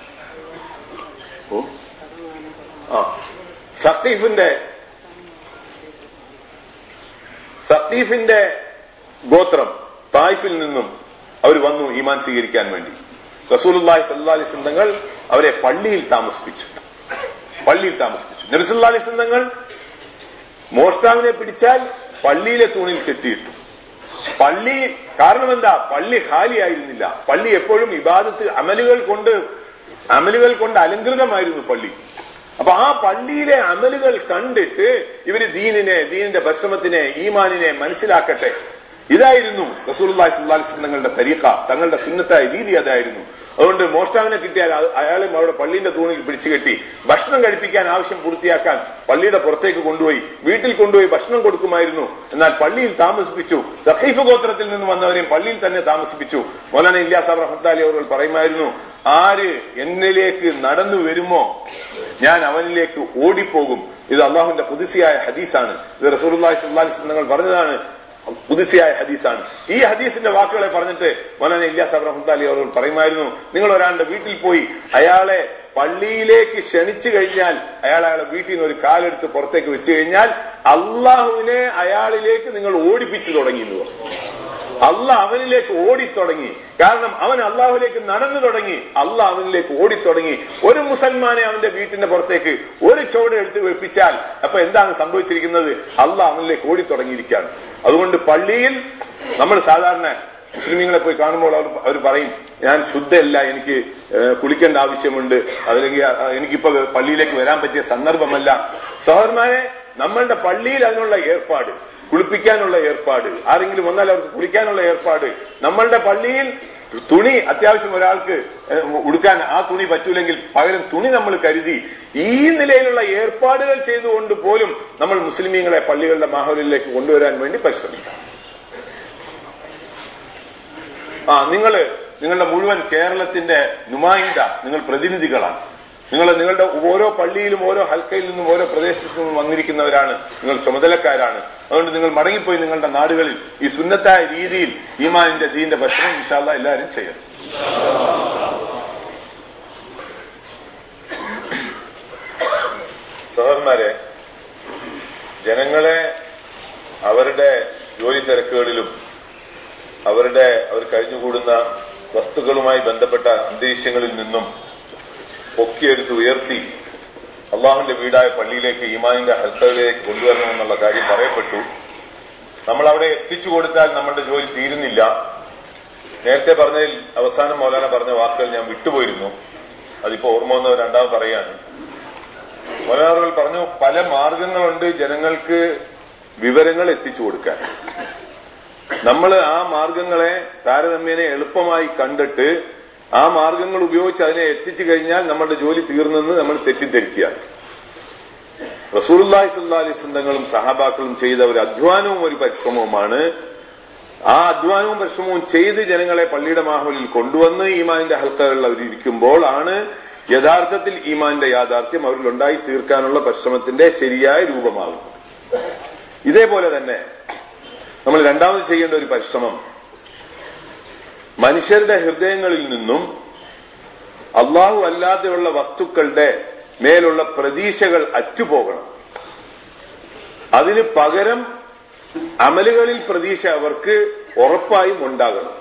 Speaker 1: ഓ. ആ സഖീഫിന്റെ സഖീഫിന്റെ ഗോത്രം തായിഫിൽ നിന്നും അവർ വന്നു ഈമാൻ സ്വീകരിക്കാൻ വേണ്ടി റസൂലുള്ളാഹി സല്ലല്ലാഹി അലൈഹി വസല്ലം അവരെ പള്ളിയിൽ താമസിപ്പിച്ചു പള്ളിയിൽ താമസിപ്പിച്ചു നബി സല്ലല്ലാഹി അലൈഹി വസല്ലം മോഷ്ടാവിനെ പിടിച്ചാൽ പള്ളിയിലെ തൂണിൽ കെട്ടിയിട്ടു പള്ളി കാരണം എന്താ പള്ളി ഖാലിയായിരുന്നില്ല പള്ളി എപ്പോഴും ഇബാദത്ത് അമലുകൾ കൊണ്ട് അമലുകൾ കൊണ്ട് അലങ്കൃതമായിരുന്നു പള്ളി അപ്പൊ ആ പള്ളിയിലെ അമലുകൾ കണ്ടിട്ട് ഇവര് ദീനിനെ ദീനിന്റെ ഭക്ഷമത്തിനെ ഈമാനിനെ മനസ്സിലാക്കട്ടെ ഇതായിരുന്നു റസൂലുള്ളാഹി സ്വല്ലല്ലാഹി അലൈഹി വസല്ലം തങ്ങളുടെ തരീഖ തങ്ങളുടെ സുന്നത്തായ രീതി അതായിരുന്നു അതുകൊണ്ട് മോഷ്ടാവിനെ കിട്ടിയാൽ അ- അയാളെ അവിടെ പള്ളിയുടെ തൂണിൽ പിടിച്ചു കെട്ടി ഭക്ഷണം കഴിപ്പിക്കാൻ ആവശ്യം പൂർത്തിയാക്കാൻ പള്ളിയുടെ പുറത്തേക്ക് കൊണ്ടുപോയി വീട്ടിൽ കൊണ്ടുപോയി ഭക്ഷണം കൊടുക്കുമായിരുന്നു എന്നാൽ പള്ളിയിൽ താമസിപ്പിച്ചു സഖീഫ് ഗോത്രത്തിൽ നിന്ന് വന്നവരെയും പള്ളിയിൽ തന്നെ താമസിപ്പിച്ചു മൗലാന ഇല്യാസ് റഹ്മത്താലി അവർ പറയുമായിരുന്നു ആര് എന്നിലേക്ക് നടന്നു വരുമോ ഞാൻ അവനിലേക്ക് ഓടിപ്പോകും ഇത് അള്ളാഹുവിന്റെ പുതുസിയായ ഹദീസാണ് ഇത് റസൂലുള്ളാഹി സ്വല്ലല്ലാഹി അലൈഹി വസല്ലം തങ്ങൾ പറഞ്ഞതാണ് പുതുസിയായ ഹദീസാണ് ഈ ഹദീസിന്റെ വാക്കുകളെ പറഞ്ഞിട്ട് മൗലാന ഇല്യാസ് അബ്രഹ്മദ് അവർ പറയുമായിരുന്നു നിങ്ങൾ ഒരാളുടെ വീട്ടിൽ പോയി അയാളെ പള്ളിയിലേക്ക് ക്ഷണിച്ചു കഴിഞ്ഞാൽ അയാൾ അയാളെ വീട്ടിൽ നിന്ന് ഒരു കാലെടുത്ത് പുറത്തേക്ക് വെച്ചു കഴിഞ്ഞാൽ അള്ളാഹുവിനെ അയാളിലേക്ക് നിങ്ങൾ ഓടിപ്പിച്ചു തുടങ്ങി എന്ന് പറഞ്ഞു അല്ല അവനിലേക്ക് ഓടിത്തുടങ്ങി കാരണം അവൻ അള്ളാഹുലേക്ക് നടന്നു തുടങ്ങി അല്ല അവനിലേക്ക് ഓടിത്തുടങ്ങി ഒരു മുസൽമാനെ അവന്റെ വീട്ടിന്റെ പുറത്തേക്ക് ഒരു ചോട് എടുത്ത് വെപ്പിച്ചാൽ അപ്പൊ എന്താണ് സംഭവിച്ചിരിക്കുന്നത് അല്ല അവനിലേക്ക് ഓടിത്തുടങ്ങിയിരിക്കുകയാണ് അതുകൊണ്ട് പള്ളിയിൽ നമ്മൾ സാധാരണ മുസ്ലിമീങ്ങളെ പോയി കാണുമ്പോൾ അവർ അവർ പറയും ഞാൻ ശുദ്ധയല്ല എനിക്ക് ഏഹ്, കുളിക്കേണ്ട ആവശ്യമുണ്ട് അതല്ലെങ്കിൽ അഹ്, എനിക്കിപ്പോ പള്ളിയിലേക്ക് വരാൻ പറ്റിയ സന്ദർഭമല്ല സഹോദരന്മാരെ നമ്മളുടെ പള്ളിയിൽ അതിനുള്ള ഏർപ്പാട് കുളിപ്പിക്കാനുള്ള ഏർപ്പാട് ആരെങ്കിലും വന്നാൽ അവർക്ക് കുളിക്കാനുള്ള ഏർപ്പാട് നമ്മളുടെ പള്ളിയിൽ തുണി അത്യാവശ്യം ഒരാൾക്ക് ഏഹ്, ഉടുക്കാൻ ആ തുണി പറ്റൂലെങ്കിൽ പകരം തുണി നമ്മൾ കരുതി ഈ നിലയിലുള്ള ഏർപ്പാടുകൾ ചെയ്തുകൊണ്ട് പോലും നമ്മൾ മുസ്ലിമീങ്ങളെ പള്ളികളുടെ മാഹോലിലേക്ക് കൊണ്ടുവരാൻ വേണ്ടി പരിശ്രമിക്കാം ആ നിങ്ങള് നിങ്ങളുടെ മുഴുവൻ കേരളത്തിന്റെ നുമായിണ്ട നിങ്ങൾ പ്രതിനിധികളാണ് നിങ്ങൾ നിങ്ങളുടെ ഓരോ പള്ളിയിലും ഓരോ ഹൽക്കയിൽ നിന്നും ഓരോ പ്രദേശത്തു നിന്നും വന്നിരിക്കുന്നവരാണ് നിങ്ങൾ ചുമതലക്കാരാണ് അതുകൊണ്ട് നിങ്ങൾ മടങ്ങിപ്പോയി നിങ്ങളുടെ നാടുകളിൽ ഈ സുന്നത്തായ രീതിയിൽ ഈമാനിന്റെ ദീന്റെ ഭക്ഷണം ഇൻഷാല്ല എല്ലാവരും ചെയ്യണം സഹോദരന്മാരെ ജനങ്ങളെ അവരുടെ ജോലി തിരക്കുകളിലും അവരുടെ അവർ കഴിഞ്ഞുകൂടുന്ന വസ്തുക്കളുമായി ബന്ധപ്പെട്ട അന്തരീക്ഷങ്ങളിൽ നിന്നും പൊക്കിയെടുത്ത് ഉയർത്തി അള്ളാഹുവിന്റെ വീടായ പള്ളിയിലേക്ക് ഈമാനിന്റെ ഹൽക്കയിലേക്ക് കൊണ്ടുവരണമെന്നുള്ള കാര്യം പറയപ്പെട്ടു നമ്മൾ അവിടെ എത്തിച്ചു കൊടുത്താൽ നമ്മളുടെ ജോലി തീരുന്നില്ല നേരത്തെ പറഞ്ഞതിൽ അവസാനം മൗലാന പറഞ്ഞ വാക്കുകൾ ഞാൻ വിട്ടുപോയിരുന്നു അതിപ്പോ ഓർമ്മ വന്ന രണ്ടാമത് പറയാണ് മൗലാനകൾ പറഞ്ഞു പല മാർഗങ്ങളുണ്ട് ജനങ്ങൾക്ക് വിവരങ്ങൾ എത്തിച്ചു കൊടുക്കാൻ നമ്മൾ ആ മാർഗങ്ങളെ താരതമ്യേന എളുപ്പമായി കണ്ടിട്ട് ആ മാർഗങ്ങൾ ഉപയോഗിച്ച് അതിനെ എത്തിച്ചു കഴിഞ്ഞാൽ നമ്മുടെ ജോലി തീർന്നെന്ന് നമ്മൾ തെറ്റിദ്ധരിക്കുകയാണ് റസൂലുള്ളാഹി സ്വല്ലല്ലാഹി അലൈഹി വസല്ലങ്ങളും സഹാബാക്കളും ചെയ്ത ഒരു അധ്വാനവും ഒരു പരിശ്രമവുമാണ് ആ അധ്വാനവും പരിശ്രമവും ചെയ്ത് ജനങ്ങളെ പള്ളിയുടെ മാഹോലിൽ കൊണ്ടുവന്ന് ഈമാനിന്റെ ഹൽക്കകളിൽ അവരിയ്ക്കുമ്പോൾ ആണ് യഥാർത്ഥത്തിൽ ഈമാനിന്റെ യാഥാർത്ഥ്യം അവരിൽ ഉണ്ടായി തീർക്കാനുള്ള പരിശ്രമത്തിന്റെ ശരിയായ രൂപമാകുന്നത് ഇതേപോലെ തന്നെ നമ്മൾ രണ്ടാമത് ചെയ്യേണ്ട ഒരു പരിശ്രമം മനുഷ്യരുടെ ഹൃദയങ്ങളിൽ നിന്നും അള്ളാഹു അല്ലാതെയുള്ള വസ്തുക്കളുടെ മേലുള്ള പ്രതീക്ഷകൾ അറ്റുപോകണം അതിന് പകരം അമലുകളിൽ പ്രതീക്ഷ അവർക്ക് ഉറപ്പായും ഉണ്ടാകണം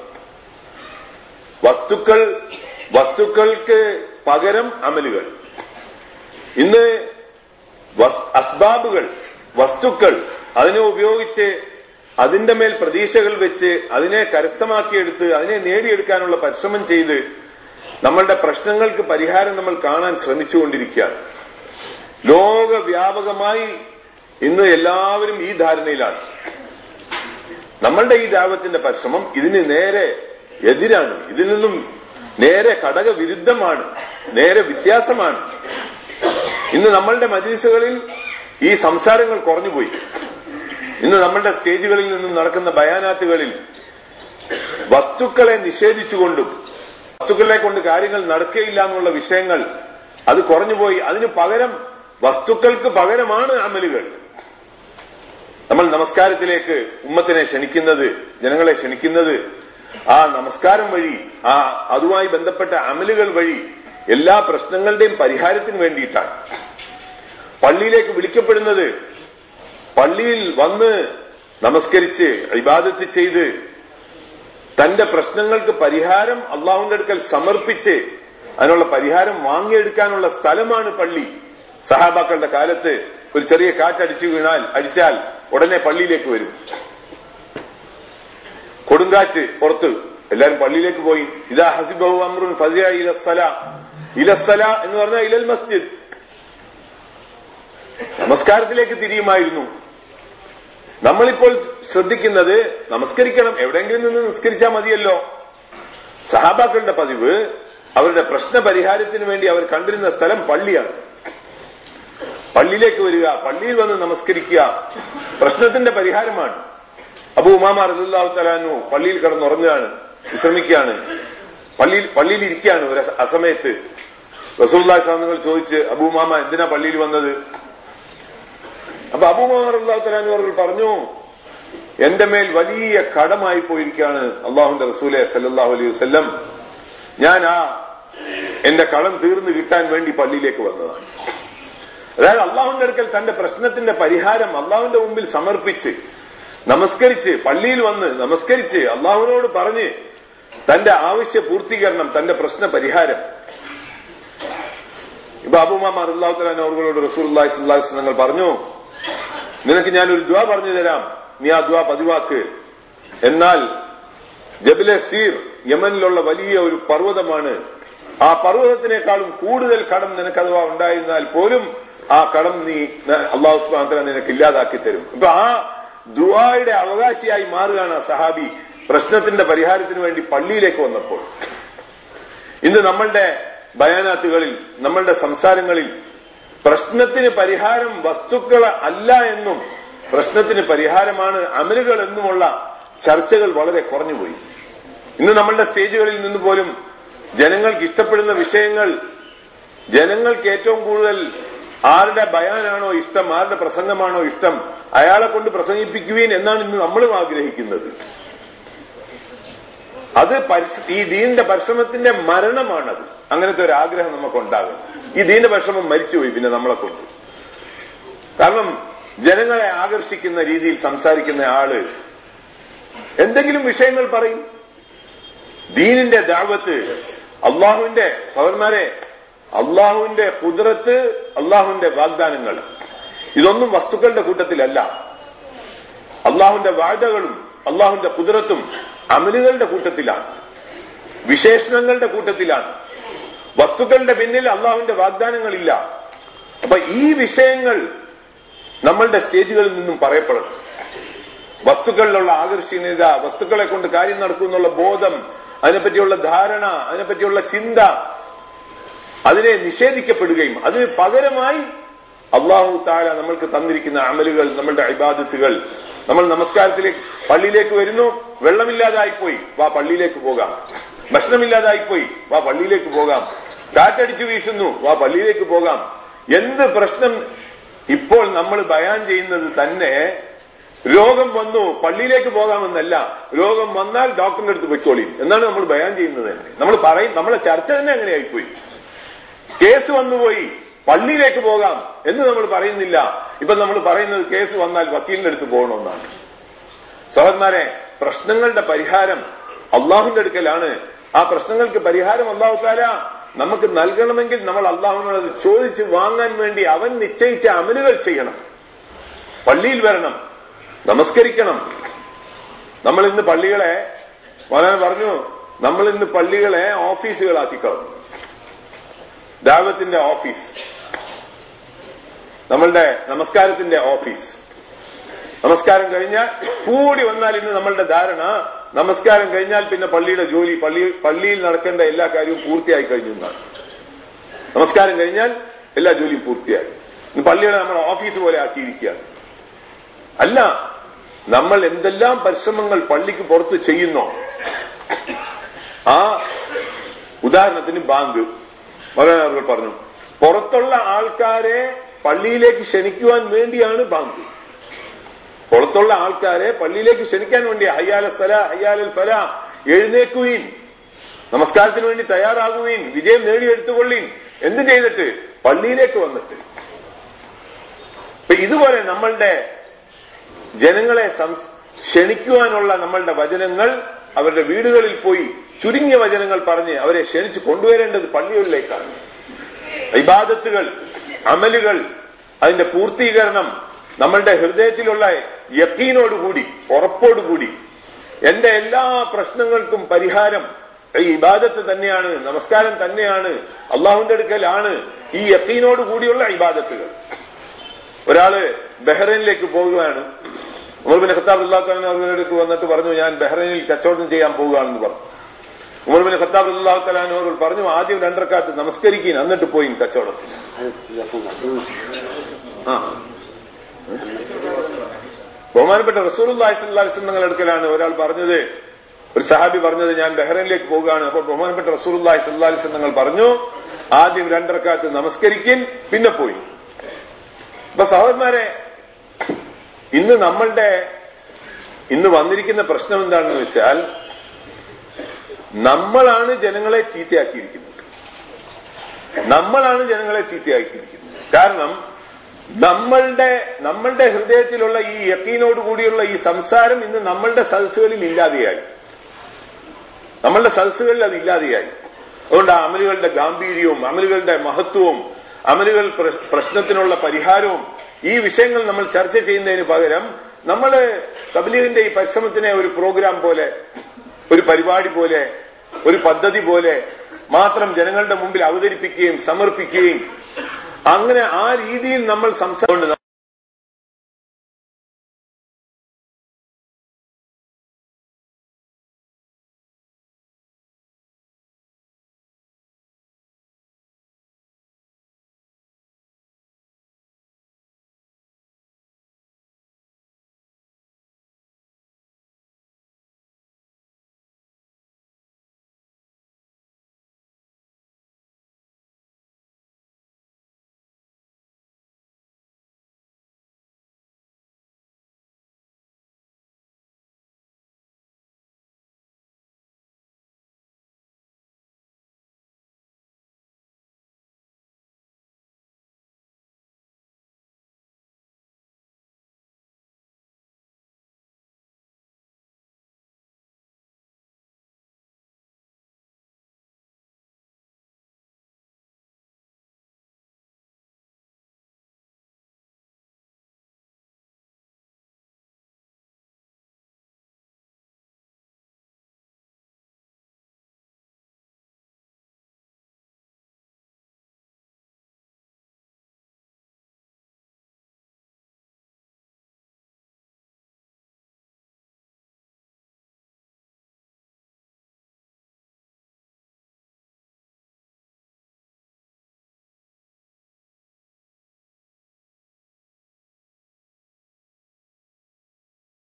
Speaker 1: വസ്തുക്കൾ വസ്തുക്കൾക്ക് പകരം അമലുകൾ ഇന്ന് വസ്- അസ്ബാബുകൾ വസ്തുക്കൾ അതിനെ ഉപയോഗിച്ച് അതിന്റെ മേൽ പ്രതീക്ഷകൾ വെച്ച് അതിനെ കരസ്ഥമാക്കിയെടുത്ത് അതിനെ നേടിയെടുക്കാനുള്ള പരിശ്രമം ചെയ്ത് നമ്മളുടെ പ്രശ്നങ്ങൾക്ക് പരിഹാരം നമ്മൾ കാണാൻ ശ്രമിച്ചുകൊണ്ടിരിക്കുകയാണ് ലോകവ്യാപകമായി ഇന്ന് എല്ലാവരും ഈ ധാരണയിലാണ് നമ്മളുടെ ഈ ദാവത്തിന്റെ പരിശ്രമം ഇതിന് നേരെ എതിരാണ് ഇതിൽ നിന്നും നേരെ ഘടകവിരുദ്ധമാണ് നേരെ വ്യത്യാസമാണ് ഇന്ന് നമ്മളുടെ മജീസുകളിൽ ഈ സംസാരങ്ങൾ കുറഞ്ഞുപോയി ഇന്ന് നമ്മളുടെ സ്റ്റേജുകളിൽ നിന്നും നടക്കുന്ന ബയാനാത്തുകളിൽ വസ്തുക്കളെ നിഷേധിച്ചുകൊണ്ടും വസ്തുക്കളെ കൊണ്ട് കാര്യങ്ങൾ നടക്കുകയില്ല എന്നുള്ള വിഷയങ്ങൾ അത് കുറഞ്ഞുപോയി അതിന് പകരം വസ്തുക്കൾക്ക് പകരമാണ് അമലുകൾ നമ്മൾ നമസ്കാരത്തിലേക്ക് ഉമ്മത്തിനെ ക്ഷണിക്കുന്നത് ജനങ്ങളെ ക്ഷണിക്കുന്നത് ആ നമസ്കാരം വഴി ആ അതുമായി ബന്ധപ്പെട്ട അമലുകൾ വഴി എല്ലാ പ്രശ്നങ്ങളുടെയും പരിഹാരത്തിന് വേണ്ടിയിട്ടാണ് പള്ളിയിലേക്ക് വിളിക്കപ്പെടുന്നത് പള്ളിയിൽ വന്ന് നമസ്കരിച്ച് ഇബാദത്ത് ചെയ്ത് തന്റെ പ്രശ്നങ്ങൾക്ക് പരിഹാരം അള്ളാഹുവിന്റെ അടുക്കൽ സമർപ്പിച്ച് അതിനുള്ള പരിഹാരം വാങ്ങിയെടുക്കാനുള്ള സ്ഥലമാണ് പള്ളി സഹാബാക്കളുടെ കാലത്ത് ഒരു ചെറിയ കാറ്റടിച്ചു വീണാൽ അടിച്ചാൽ ഉടനെ പള്ളിയിലേക്ക് വരും കൊടുങ്കാറ്റ് പുറത്ത് എല്ലാരും പള്ളിയിലേക്ക് പോയി ഇതാ ഹസിബഹു അമ്രുൻ ഫസിയ ഇലസ്സല ഇലസ്സല എന്ന് പറഞ്ഞാൽ ഇലൽ മസ്ജിദ് നമസ്കാരത്തിലേക്ക് തിരിയുമായിരുന്നു നമ്മളിപ്പോൾ ശ്രദ്ധിക്കുന്നത് നമസ്കരിക്കണം എവിടെയെങ്കിലും നിന്ന് നിസ്കരിച്ചാൽ മതിയല്ലോ സഹാബാക്കളുടെ പതിവ് അവരുടെ പ്രശ്ന പരിഹാരത്തിന് വേണ്ടി അവർ കണ്ടിരുന്ന സ്ഥലം പള്ളിയാണ് പള്ളിയിലേക്ക് വരിക പള്ളിയിൽ വന്ന് നമസ്കരിക്കുക പ്രശ്നത്തിന്റെ പരിഹാരമാണ് അബു ഉമാമ റസൂല്ലാഹു തലാനു പള്ളിയിൽ കിടന്നുറങ്ങുകയാണ് വിശ്രമിക്കുകയാണ് പള്ളിയിൽ പള്ളിയിൽ ഇരിക്കുകയാണ് ഒരു അസമയത്ത് റസൂല്ലാ സ്വാമികൾ ചോദിച്ച് അബു ഉമാമ എന്തിനാ പള്ളിയിൽ വന്നത് അപ്പൊ അബു ഉമാമ റസൂല്ലാഹു തലാനു അവർ പറഞ്ഞു എന്റെ മേൽ വലിയ കടമായി പോയിരിക്കുകയാണ് അള്ളാഹുന്റെ റസൂലെ സല്ലാഹു അലൈഹി വസ്ല്ലം ഞാൻ ആ എന്റെ കടം തീർന്നു കിട്ടാൻ വേണ്ടി പള്ളിയിലേക്ക് വന്നതാണ് അതായത് അള്ളാഹുന്റെ അടുക്കൽ തന്റെ പ്രശ്നത്തിന്റെ പരിഹാരം അള്ളാഹുന്റെ മുമ്പിൽ സമർപ്പിച്ച് നമസ്കരിച്ച് പള്ളിയിൽ വന്ന് നമസ്കരിച്ച് അള്ളാഹുവിനോട് പറഞ്ഞ് തന്റെ ആവശ്യ പൂർത്തീകരണം തന്റെ പ്രശ്ന പരിഹാരം ഇപ്പൊ അബുമാമ അള്ളാഹുത്തലാൻ അവர்களോട് റസൂൽ തങ്ങൾ പറഞ്ഞു നിനക്ക് ഞാൻ ഒരു ദ്വാ പറഞ്ഞു തരാം നീ ആ ദ്വാ പതിവാക്ക് എന്നാൽ ജബിലെ സീർ യമനിലുള്ള വലിയ ഒരു പർവ്വതമാണ് ആ പർവ്വതത്തിനേക്കാളും കൂടുതൽ കടം നിനക്ക് അഥവാ ഉണ്ടായിരുന്നാൽ പോലും ആ കടം നീ അള്ളാഹു സുബാന്തല നിനക്ക് ഇല്ലാതാക്കി തരും ഇപ്പൊ ആ ദുആയുടെ അവകാശിയായി മാറുകയാണ് ആ സഹാബി പ്രശ്നത്തിന്റെ പരിഹാരത്തിന് വേണ്ടി പള്ളിയിലേക്ക് വന്നപ്പോൾ ഇന്ന് നമ്മളുടെ ബയാനാത്തുകളിൽ നമ്മളുടെ സംസാരങ്ങളിൽ പ്രശ്നത്തിന് പരിഹാരം വസ്തുക്കൾ അല്ല എന്നും പ്രശ്നത്തിന് പരിഹാരമാണ് അമലുകൾ എന്നുമുള്ള ചർച്ചകൾ വളരെ കുറഞ്ഞുപോയി ഇന്ന് നമ്മളുടെ സ്റ്റേജുകളിൽ നിന്ന് പോലും ജനങ്ങൾക്ക് ഇഷ്ടപ്പെടുന്ന വിഷയങ്ങൾ ജനങ്ങൾക്ക് ഏറ്റവും കൂടുതൽ ആരുടെ ബയാനാണോ ഇഷ്ടം ആരുടെ പ്രസംഗമാണോ ഇഷ്ടം അയാളെ കൊണ്ട് പ്രസംഗിപ്പിക്കുവീൻ എന്നാണ് ഇന്ന് നമ്മളും ആഗ്രഹിക്കുന്നത് അത് ഈ ദീനിന്റെ പരിശ്രമത്തിന്റെ മരണമാണത് അങ്ങനത്തെ ഒരു ആഗ്രഹം നമുക്കുണ്ടാകും ഈ ദീന്റെ പരിശ്രമം മരിച്ചുപോയി പിന്നെ നമ്മളെ കൊണ്ട് കാരണം ജനങ്ങളെ ആകർഷിക്കുന്ന രീതിയിൽ സംസാരിക്കുന്ന ആള് എന്തെങ്കിലും വിഷയങ്ങൾ പറയും ദീനിന്റെ ദാവത്ത് അള്ളാഹുവിന്റെ സഹോദരന്മാരെ അള്ളാഹുവിന്റെ കുതിരത്ത് അള്ളാഹുവിന്റെ വാഗ്ദാനങ്ങൾ ഇതൊന്നും വസ്തുക്കളുടെ കൂട്ടത്തിലല്ല അള്ളാഹുവിന്റെ വാഴ്ചകളും അള്ളാഹുവിന്റെ കുതിരത്തും അമലുകളുടെ കൂട്ടത്തിലാണ് വിശേഷണങ്ങളുടെ കൂട്ടത്തിലാണ് വസ്തുക്കളുടെ പിന്നിൽ അള്ളാഹുവിന്റെ വാഗ്ദാനങ്ങളില്ല അപ്പൊ ഈ വിഷയങ്ങൾ നമ്മളുടെ സ്റ്റേജുകളിൽ നിന്നും പറയപ്പെടുന്നു വസ്തുക്കളിലുള്ള ആകർഷണീയത വസ്തുക്കളെ കൊണ്ട് കാര്യം നടക്കുമെന്നുള്ള ബോധം അതിനെപ്പറ്റിയുള്ള ധാരണ അതിനെപ്പറ്റിയുള്ള ചിന്ത അതിനെ നിഷേധിക്കപ്പെടുകയും അതിന് പകരമായി അള്ളാഹു താര നമ്മൾക്ക് തന്നിരിക്കുന്ന അമലുകൾ നമ്മളുടെ അഭിബാധത്തുകൾ നമ്മൾ നമസ്കാരത്തിലേക്ക് പള്ളിയിലേക്ക് വരുന്നു വെള്ളമില്ലാതായിപ്പോയി വാ പള്ളിയിലേക്ക് പോകാം ഭക്ഷണമില്ലാതായിപ്പോയി വാ പള്ളിയിലേക്ക് പോകാം കാറ്റടിച്ചു വീശുന്നു വാ പള്ളിയിലേക്ക് പോകാം എന്ത് പ്രശ്നം ഇപ്പോൾ നമ്മൾ ബയാൻ ചെയ്യുന്നത് തന്നെ രോഗം വന്നു പള്ളിയിലേക്ക് പോകാമെന്നല്ല രോഗം വന്നാൽ ഡോക്ടറിന്റെ അടുത്ത് പൊയ്ക്കോളി എന്നാണ് നമ്മൾ ബയാൻ ചെയ്യുന്നത് തന്നെ നമ്മൾ പറയും നമ്മളെ ചർച്ച തന്നെ അങ്ങനെയായിപ്പോയി കേസ് വന്നുപോയി പള്ളിയിലേക്ക് പോകാം എന്ന് നമ്മൾ പറയുന്നില്ല ഇപ്പൊ നമ്മൾ പറയുന്നത് കേസ് വന്നാൽ വക്കീലിന്റെ അടുത്ത് പോകണമെന്നാണ് സഹോദരന്മാരെ പ്രശ്നങ്ങളുടെ പരിഹാരം അള്ളാഹുവിന്റെ അടുക്കലാണ് ആ പ്രശ്നങ്ങൾക്ക് പരിഹാരം അള്ളാഹു താര നമുക്ക് നൽകണമെങ്കിൽ നമ്മൾ അള്ളാഹുവിനോട് അത് ചോദിച്ച് വാങ്ങാൻ വേണ്ടി അവൻ നിശ്ചയിച്ച അമലുകൾ ചെയ്യണം പള്ളിയിൽ വരണം നമസ്കരിക്കണം നമ്മൾ ഇന്ന് പള്ളികളെ വളരെ പറഞ്ഞു നമ്മൾ ഇന്ന് പള്ളികളെ ഓഫീസുകളാക്കി കളഞ്ഞു ദാവത്തിന്റെ ഓഫീസ് നമ്മളുടെ നമസ്കാരത്തിന്റെ ഓഫീസ് നമസ്കാരം കഴിഞ്ഞാൽ കൂടി വന്നാൽ ഇന്ന് നമ്മളുടെ ധാരണ നമസ്കാരം കഴിഞ്ഞാൽ പിന്നെ പള്ളിയുടെ ജോലി പള്ളി പള്ളിയിൽ നടക്കേണ്ട എല്ലാ കാര്യവും പൂർത്തിയായി കഴിഞ്ഞു എന്നാണ് നമസ്കാരം കഴിഞ്ഞാൽ എല്ലാ ജോലിയും പൂർത്തിയായി ഇന്ന് പള്ളികളെ നമ്മൾ ഓഫീസ് പോലെ ആക്കിയിരിക്കുകയാണ് അല്ല നമ്മൾ എന്തെല്ലാം പരിശ്രമങ്ങൾ പള്ളിക്ക് പുറത്ത് ചെയ്യുന്നോ ആ ഉദാഹരണത്തിന് ബാങ്ക് മകനാറുകൾ പറഞ്ഞു പുറത്തുള്ള ആൾക്കാരെ പള്ളിയിലേക്ക് ക്ഷണിക്കുവാൻ വേണ്ടിയാണ് ബാങ്ക് പുറത്തുള്ള ആൾക്കാരെ പള്ളിയിലേക്ക് ക്ഷണിക്കാൻ വേണ്ടി ഹയ്യാല സല ഹയ്യാലൽ ഫല എഴുന്നേക്കുവീൻ നമസ്കാരത്തിന് വേണ്ടി തയ്യാറാകുവീൻ വിജയം നേടിയെടുത്തുകൊള്ളീൻ എന്ത് ചെയ്തിട്ട് പള്ളിയിലേക്ക് വന്നിട്ട് ഇതുപോലെ നമ്മളുടെ ജനങ്ങളെ ക്ഷണിക്കുവാനുള്ള നമ്മളുടെ വചനങ്ങൾ അവരുടെ വീടുകളിൽ പോയി ചുരുങ്ങിയ വചനങ്ങൾ പറഞ്ഞ് അവരെ ക്ഷണിച്ചു കൊണ്ടുവരേണ്ടത് പള്ളികളിലേക്കാണ് ഇബാദത്തുകൾ അമലുകൾ അതിന്റെ പൂർത്തീകരണം നമ്മളുടെ ഹൃദയത്തിലുള്ള യക്കീനോടുകൂടി ഉറപ്പോടുകൂടി എന്റെ എല്ലാ പ്രശ്നങ്ങൾക്കും പരിഹാരം ഈ ഇബാദത്ത് തന്നെയാണ് നമസ്കാരം തന്നെയാണ് അള്ളാഹുവിന്റെ അടുക്കലാണ് ഈ യക്കീനോട് കൂടിയുള്ള ഇബാദത്തുകൾ ഒരാള് ബഹ്റൈനിലേക്ക് പോകുകയാണ് ഉമർ ബിൻ ഖത്താബ് അള്ളാഹു അവരുടെ വന്നിട്ട് പറഞ്ഞു ഞാൻ ബഹ്റൈനിൽ കച്ചവടം ചെയ്യാൻ പോവുകയാണെന്ന് പറഞ്ഞു ഉമർ ബിൻ ഖത്താബ് അള്ളാഹു തലാനോർ പറഞ്ഞു ആദ്യം രണ്ടരക്കാത്ത് നമസ്കരിക്കാൻ എന്നിട്ട് പോയി കച്ചവടത്തിന് ആ ബഹുമാനപ്പെട്ട റസൂൽ അള്ളാഹിസ്ലാം അടുക്കലാണ് ഒരാൾ പറഞ്ഞത് ഒരു സഹാബി പറഞ്ഞത് ഞാൻ ബഹ്റൈനിലേക്ക് പോവുകയാണ് അപ്പോൾ ബഹുമാനപ്പെട്ട റസൂൽ അള്ളാഹി സല്ലാസ് തങ്ങൾ പറഞ്ഞു ആദ്യം രണ്ടരക്കാത്ത് നമസ്കരിക്കും പിന്നെ പോയി അപ്പൊ സഹോദരന്മാരെ ഇന്ന് നമ്മളുടെ ഇന്ന് വന്നിരിക്കുന്ന പ്രശ്നം എന്താണെന്ന് വെച്ചാൽ നമ്മളാണ് ജനങ്ങളെ ചീത്തയാക്കിയിരിക്കുന്നത് നമ്മളാണ് ജനങ്ങളെ ചീത്തയാക്കിയിരിക്കുന്നത് കാരണം നമ്മളുടെ നമ്മളുടെ ഹൃദയത്തിലുള്ള ഈ യക്കീനോട് കൂടിയുള്ള ഈ സംസാരം ഇന്ന് നമ്മളുടെ സദസ്സുകളിൽ ഇല്ലാതെയായി നമ്മളുടെ സദസ്സുകളിൽ അത് ഇല്ലാതെയായി അതുകൊണ്ട് ആ അമലുകളുടെ ഗാംഭീര്യവും അമലുകളുടെ മഹത്വവും അമലുകൾ പ്രശ്നത്തിനുള്ള പരിഹാരവും ഈ വിഷയങ്ങൾ നമ്മൾ ചർച്ച ചെയ്യുന്നതിന് പകരം നമ്മൾ തബ്ലീഗിന്റെ ഈ പരിശ്രമത്തിനെ ഒരു പ്രോഗ്രാം പോലെ ഒരു പരിപാടി പോലെ ഒരു പദ്ധതി പോലെ മാത്രം ജനങ്ങളുടെ മുമ്പിൽ അവതരിപ്പിക്കുകയും സമർപ്പിക്കുകയും അങ്ങനെ ആ രീതിയിൽ നമ്മൾ സംസാരിച്ചുകൊണ്ട്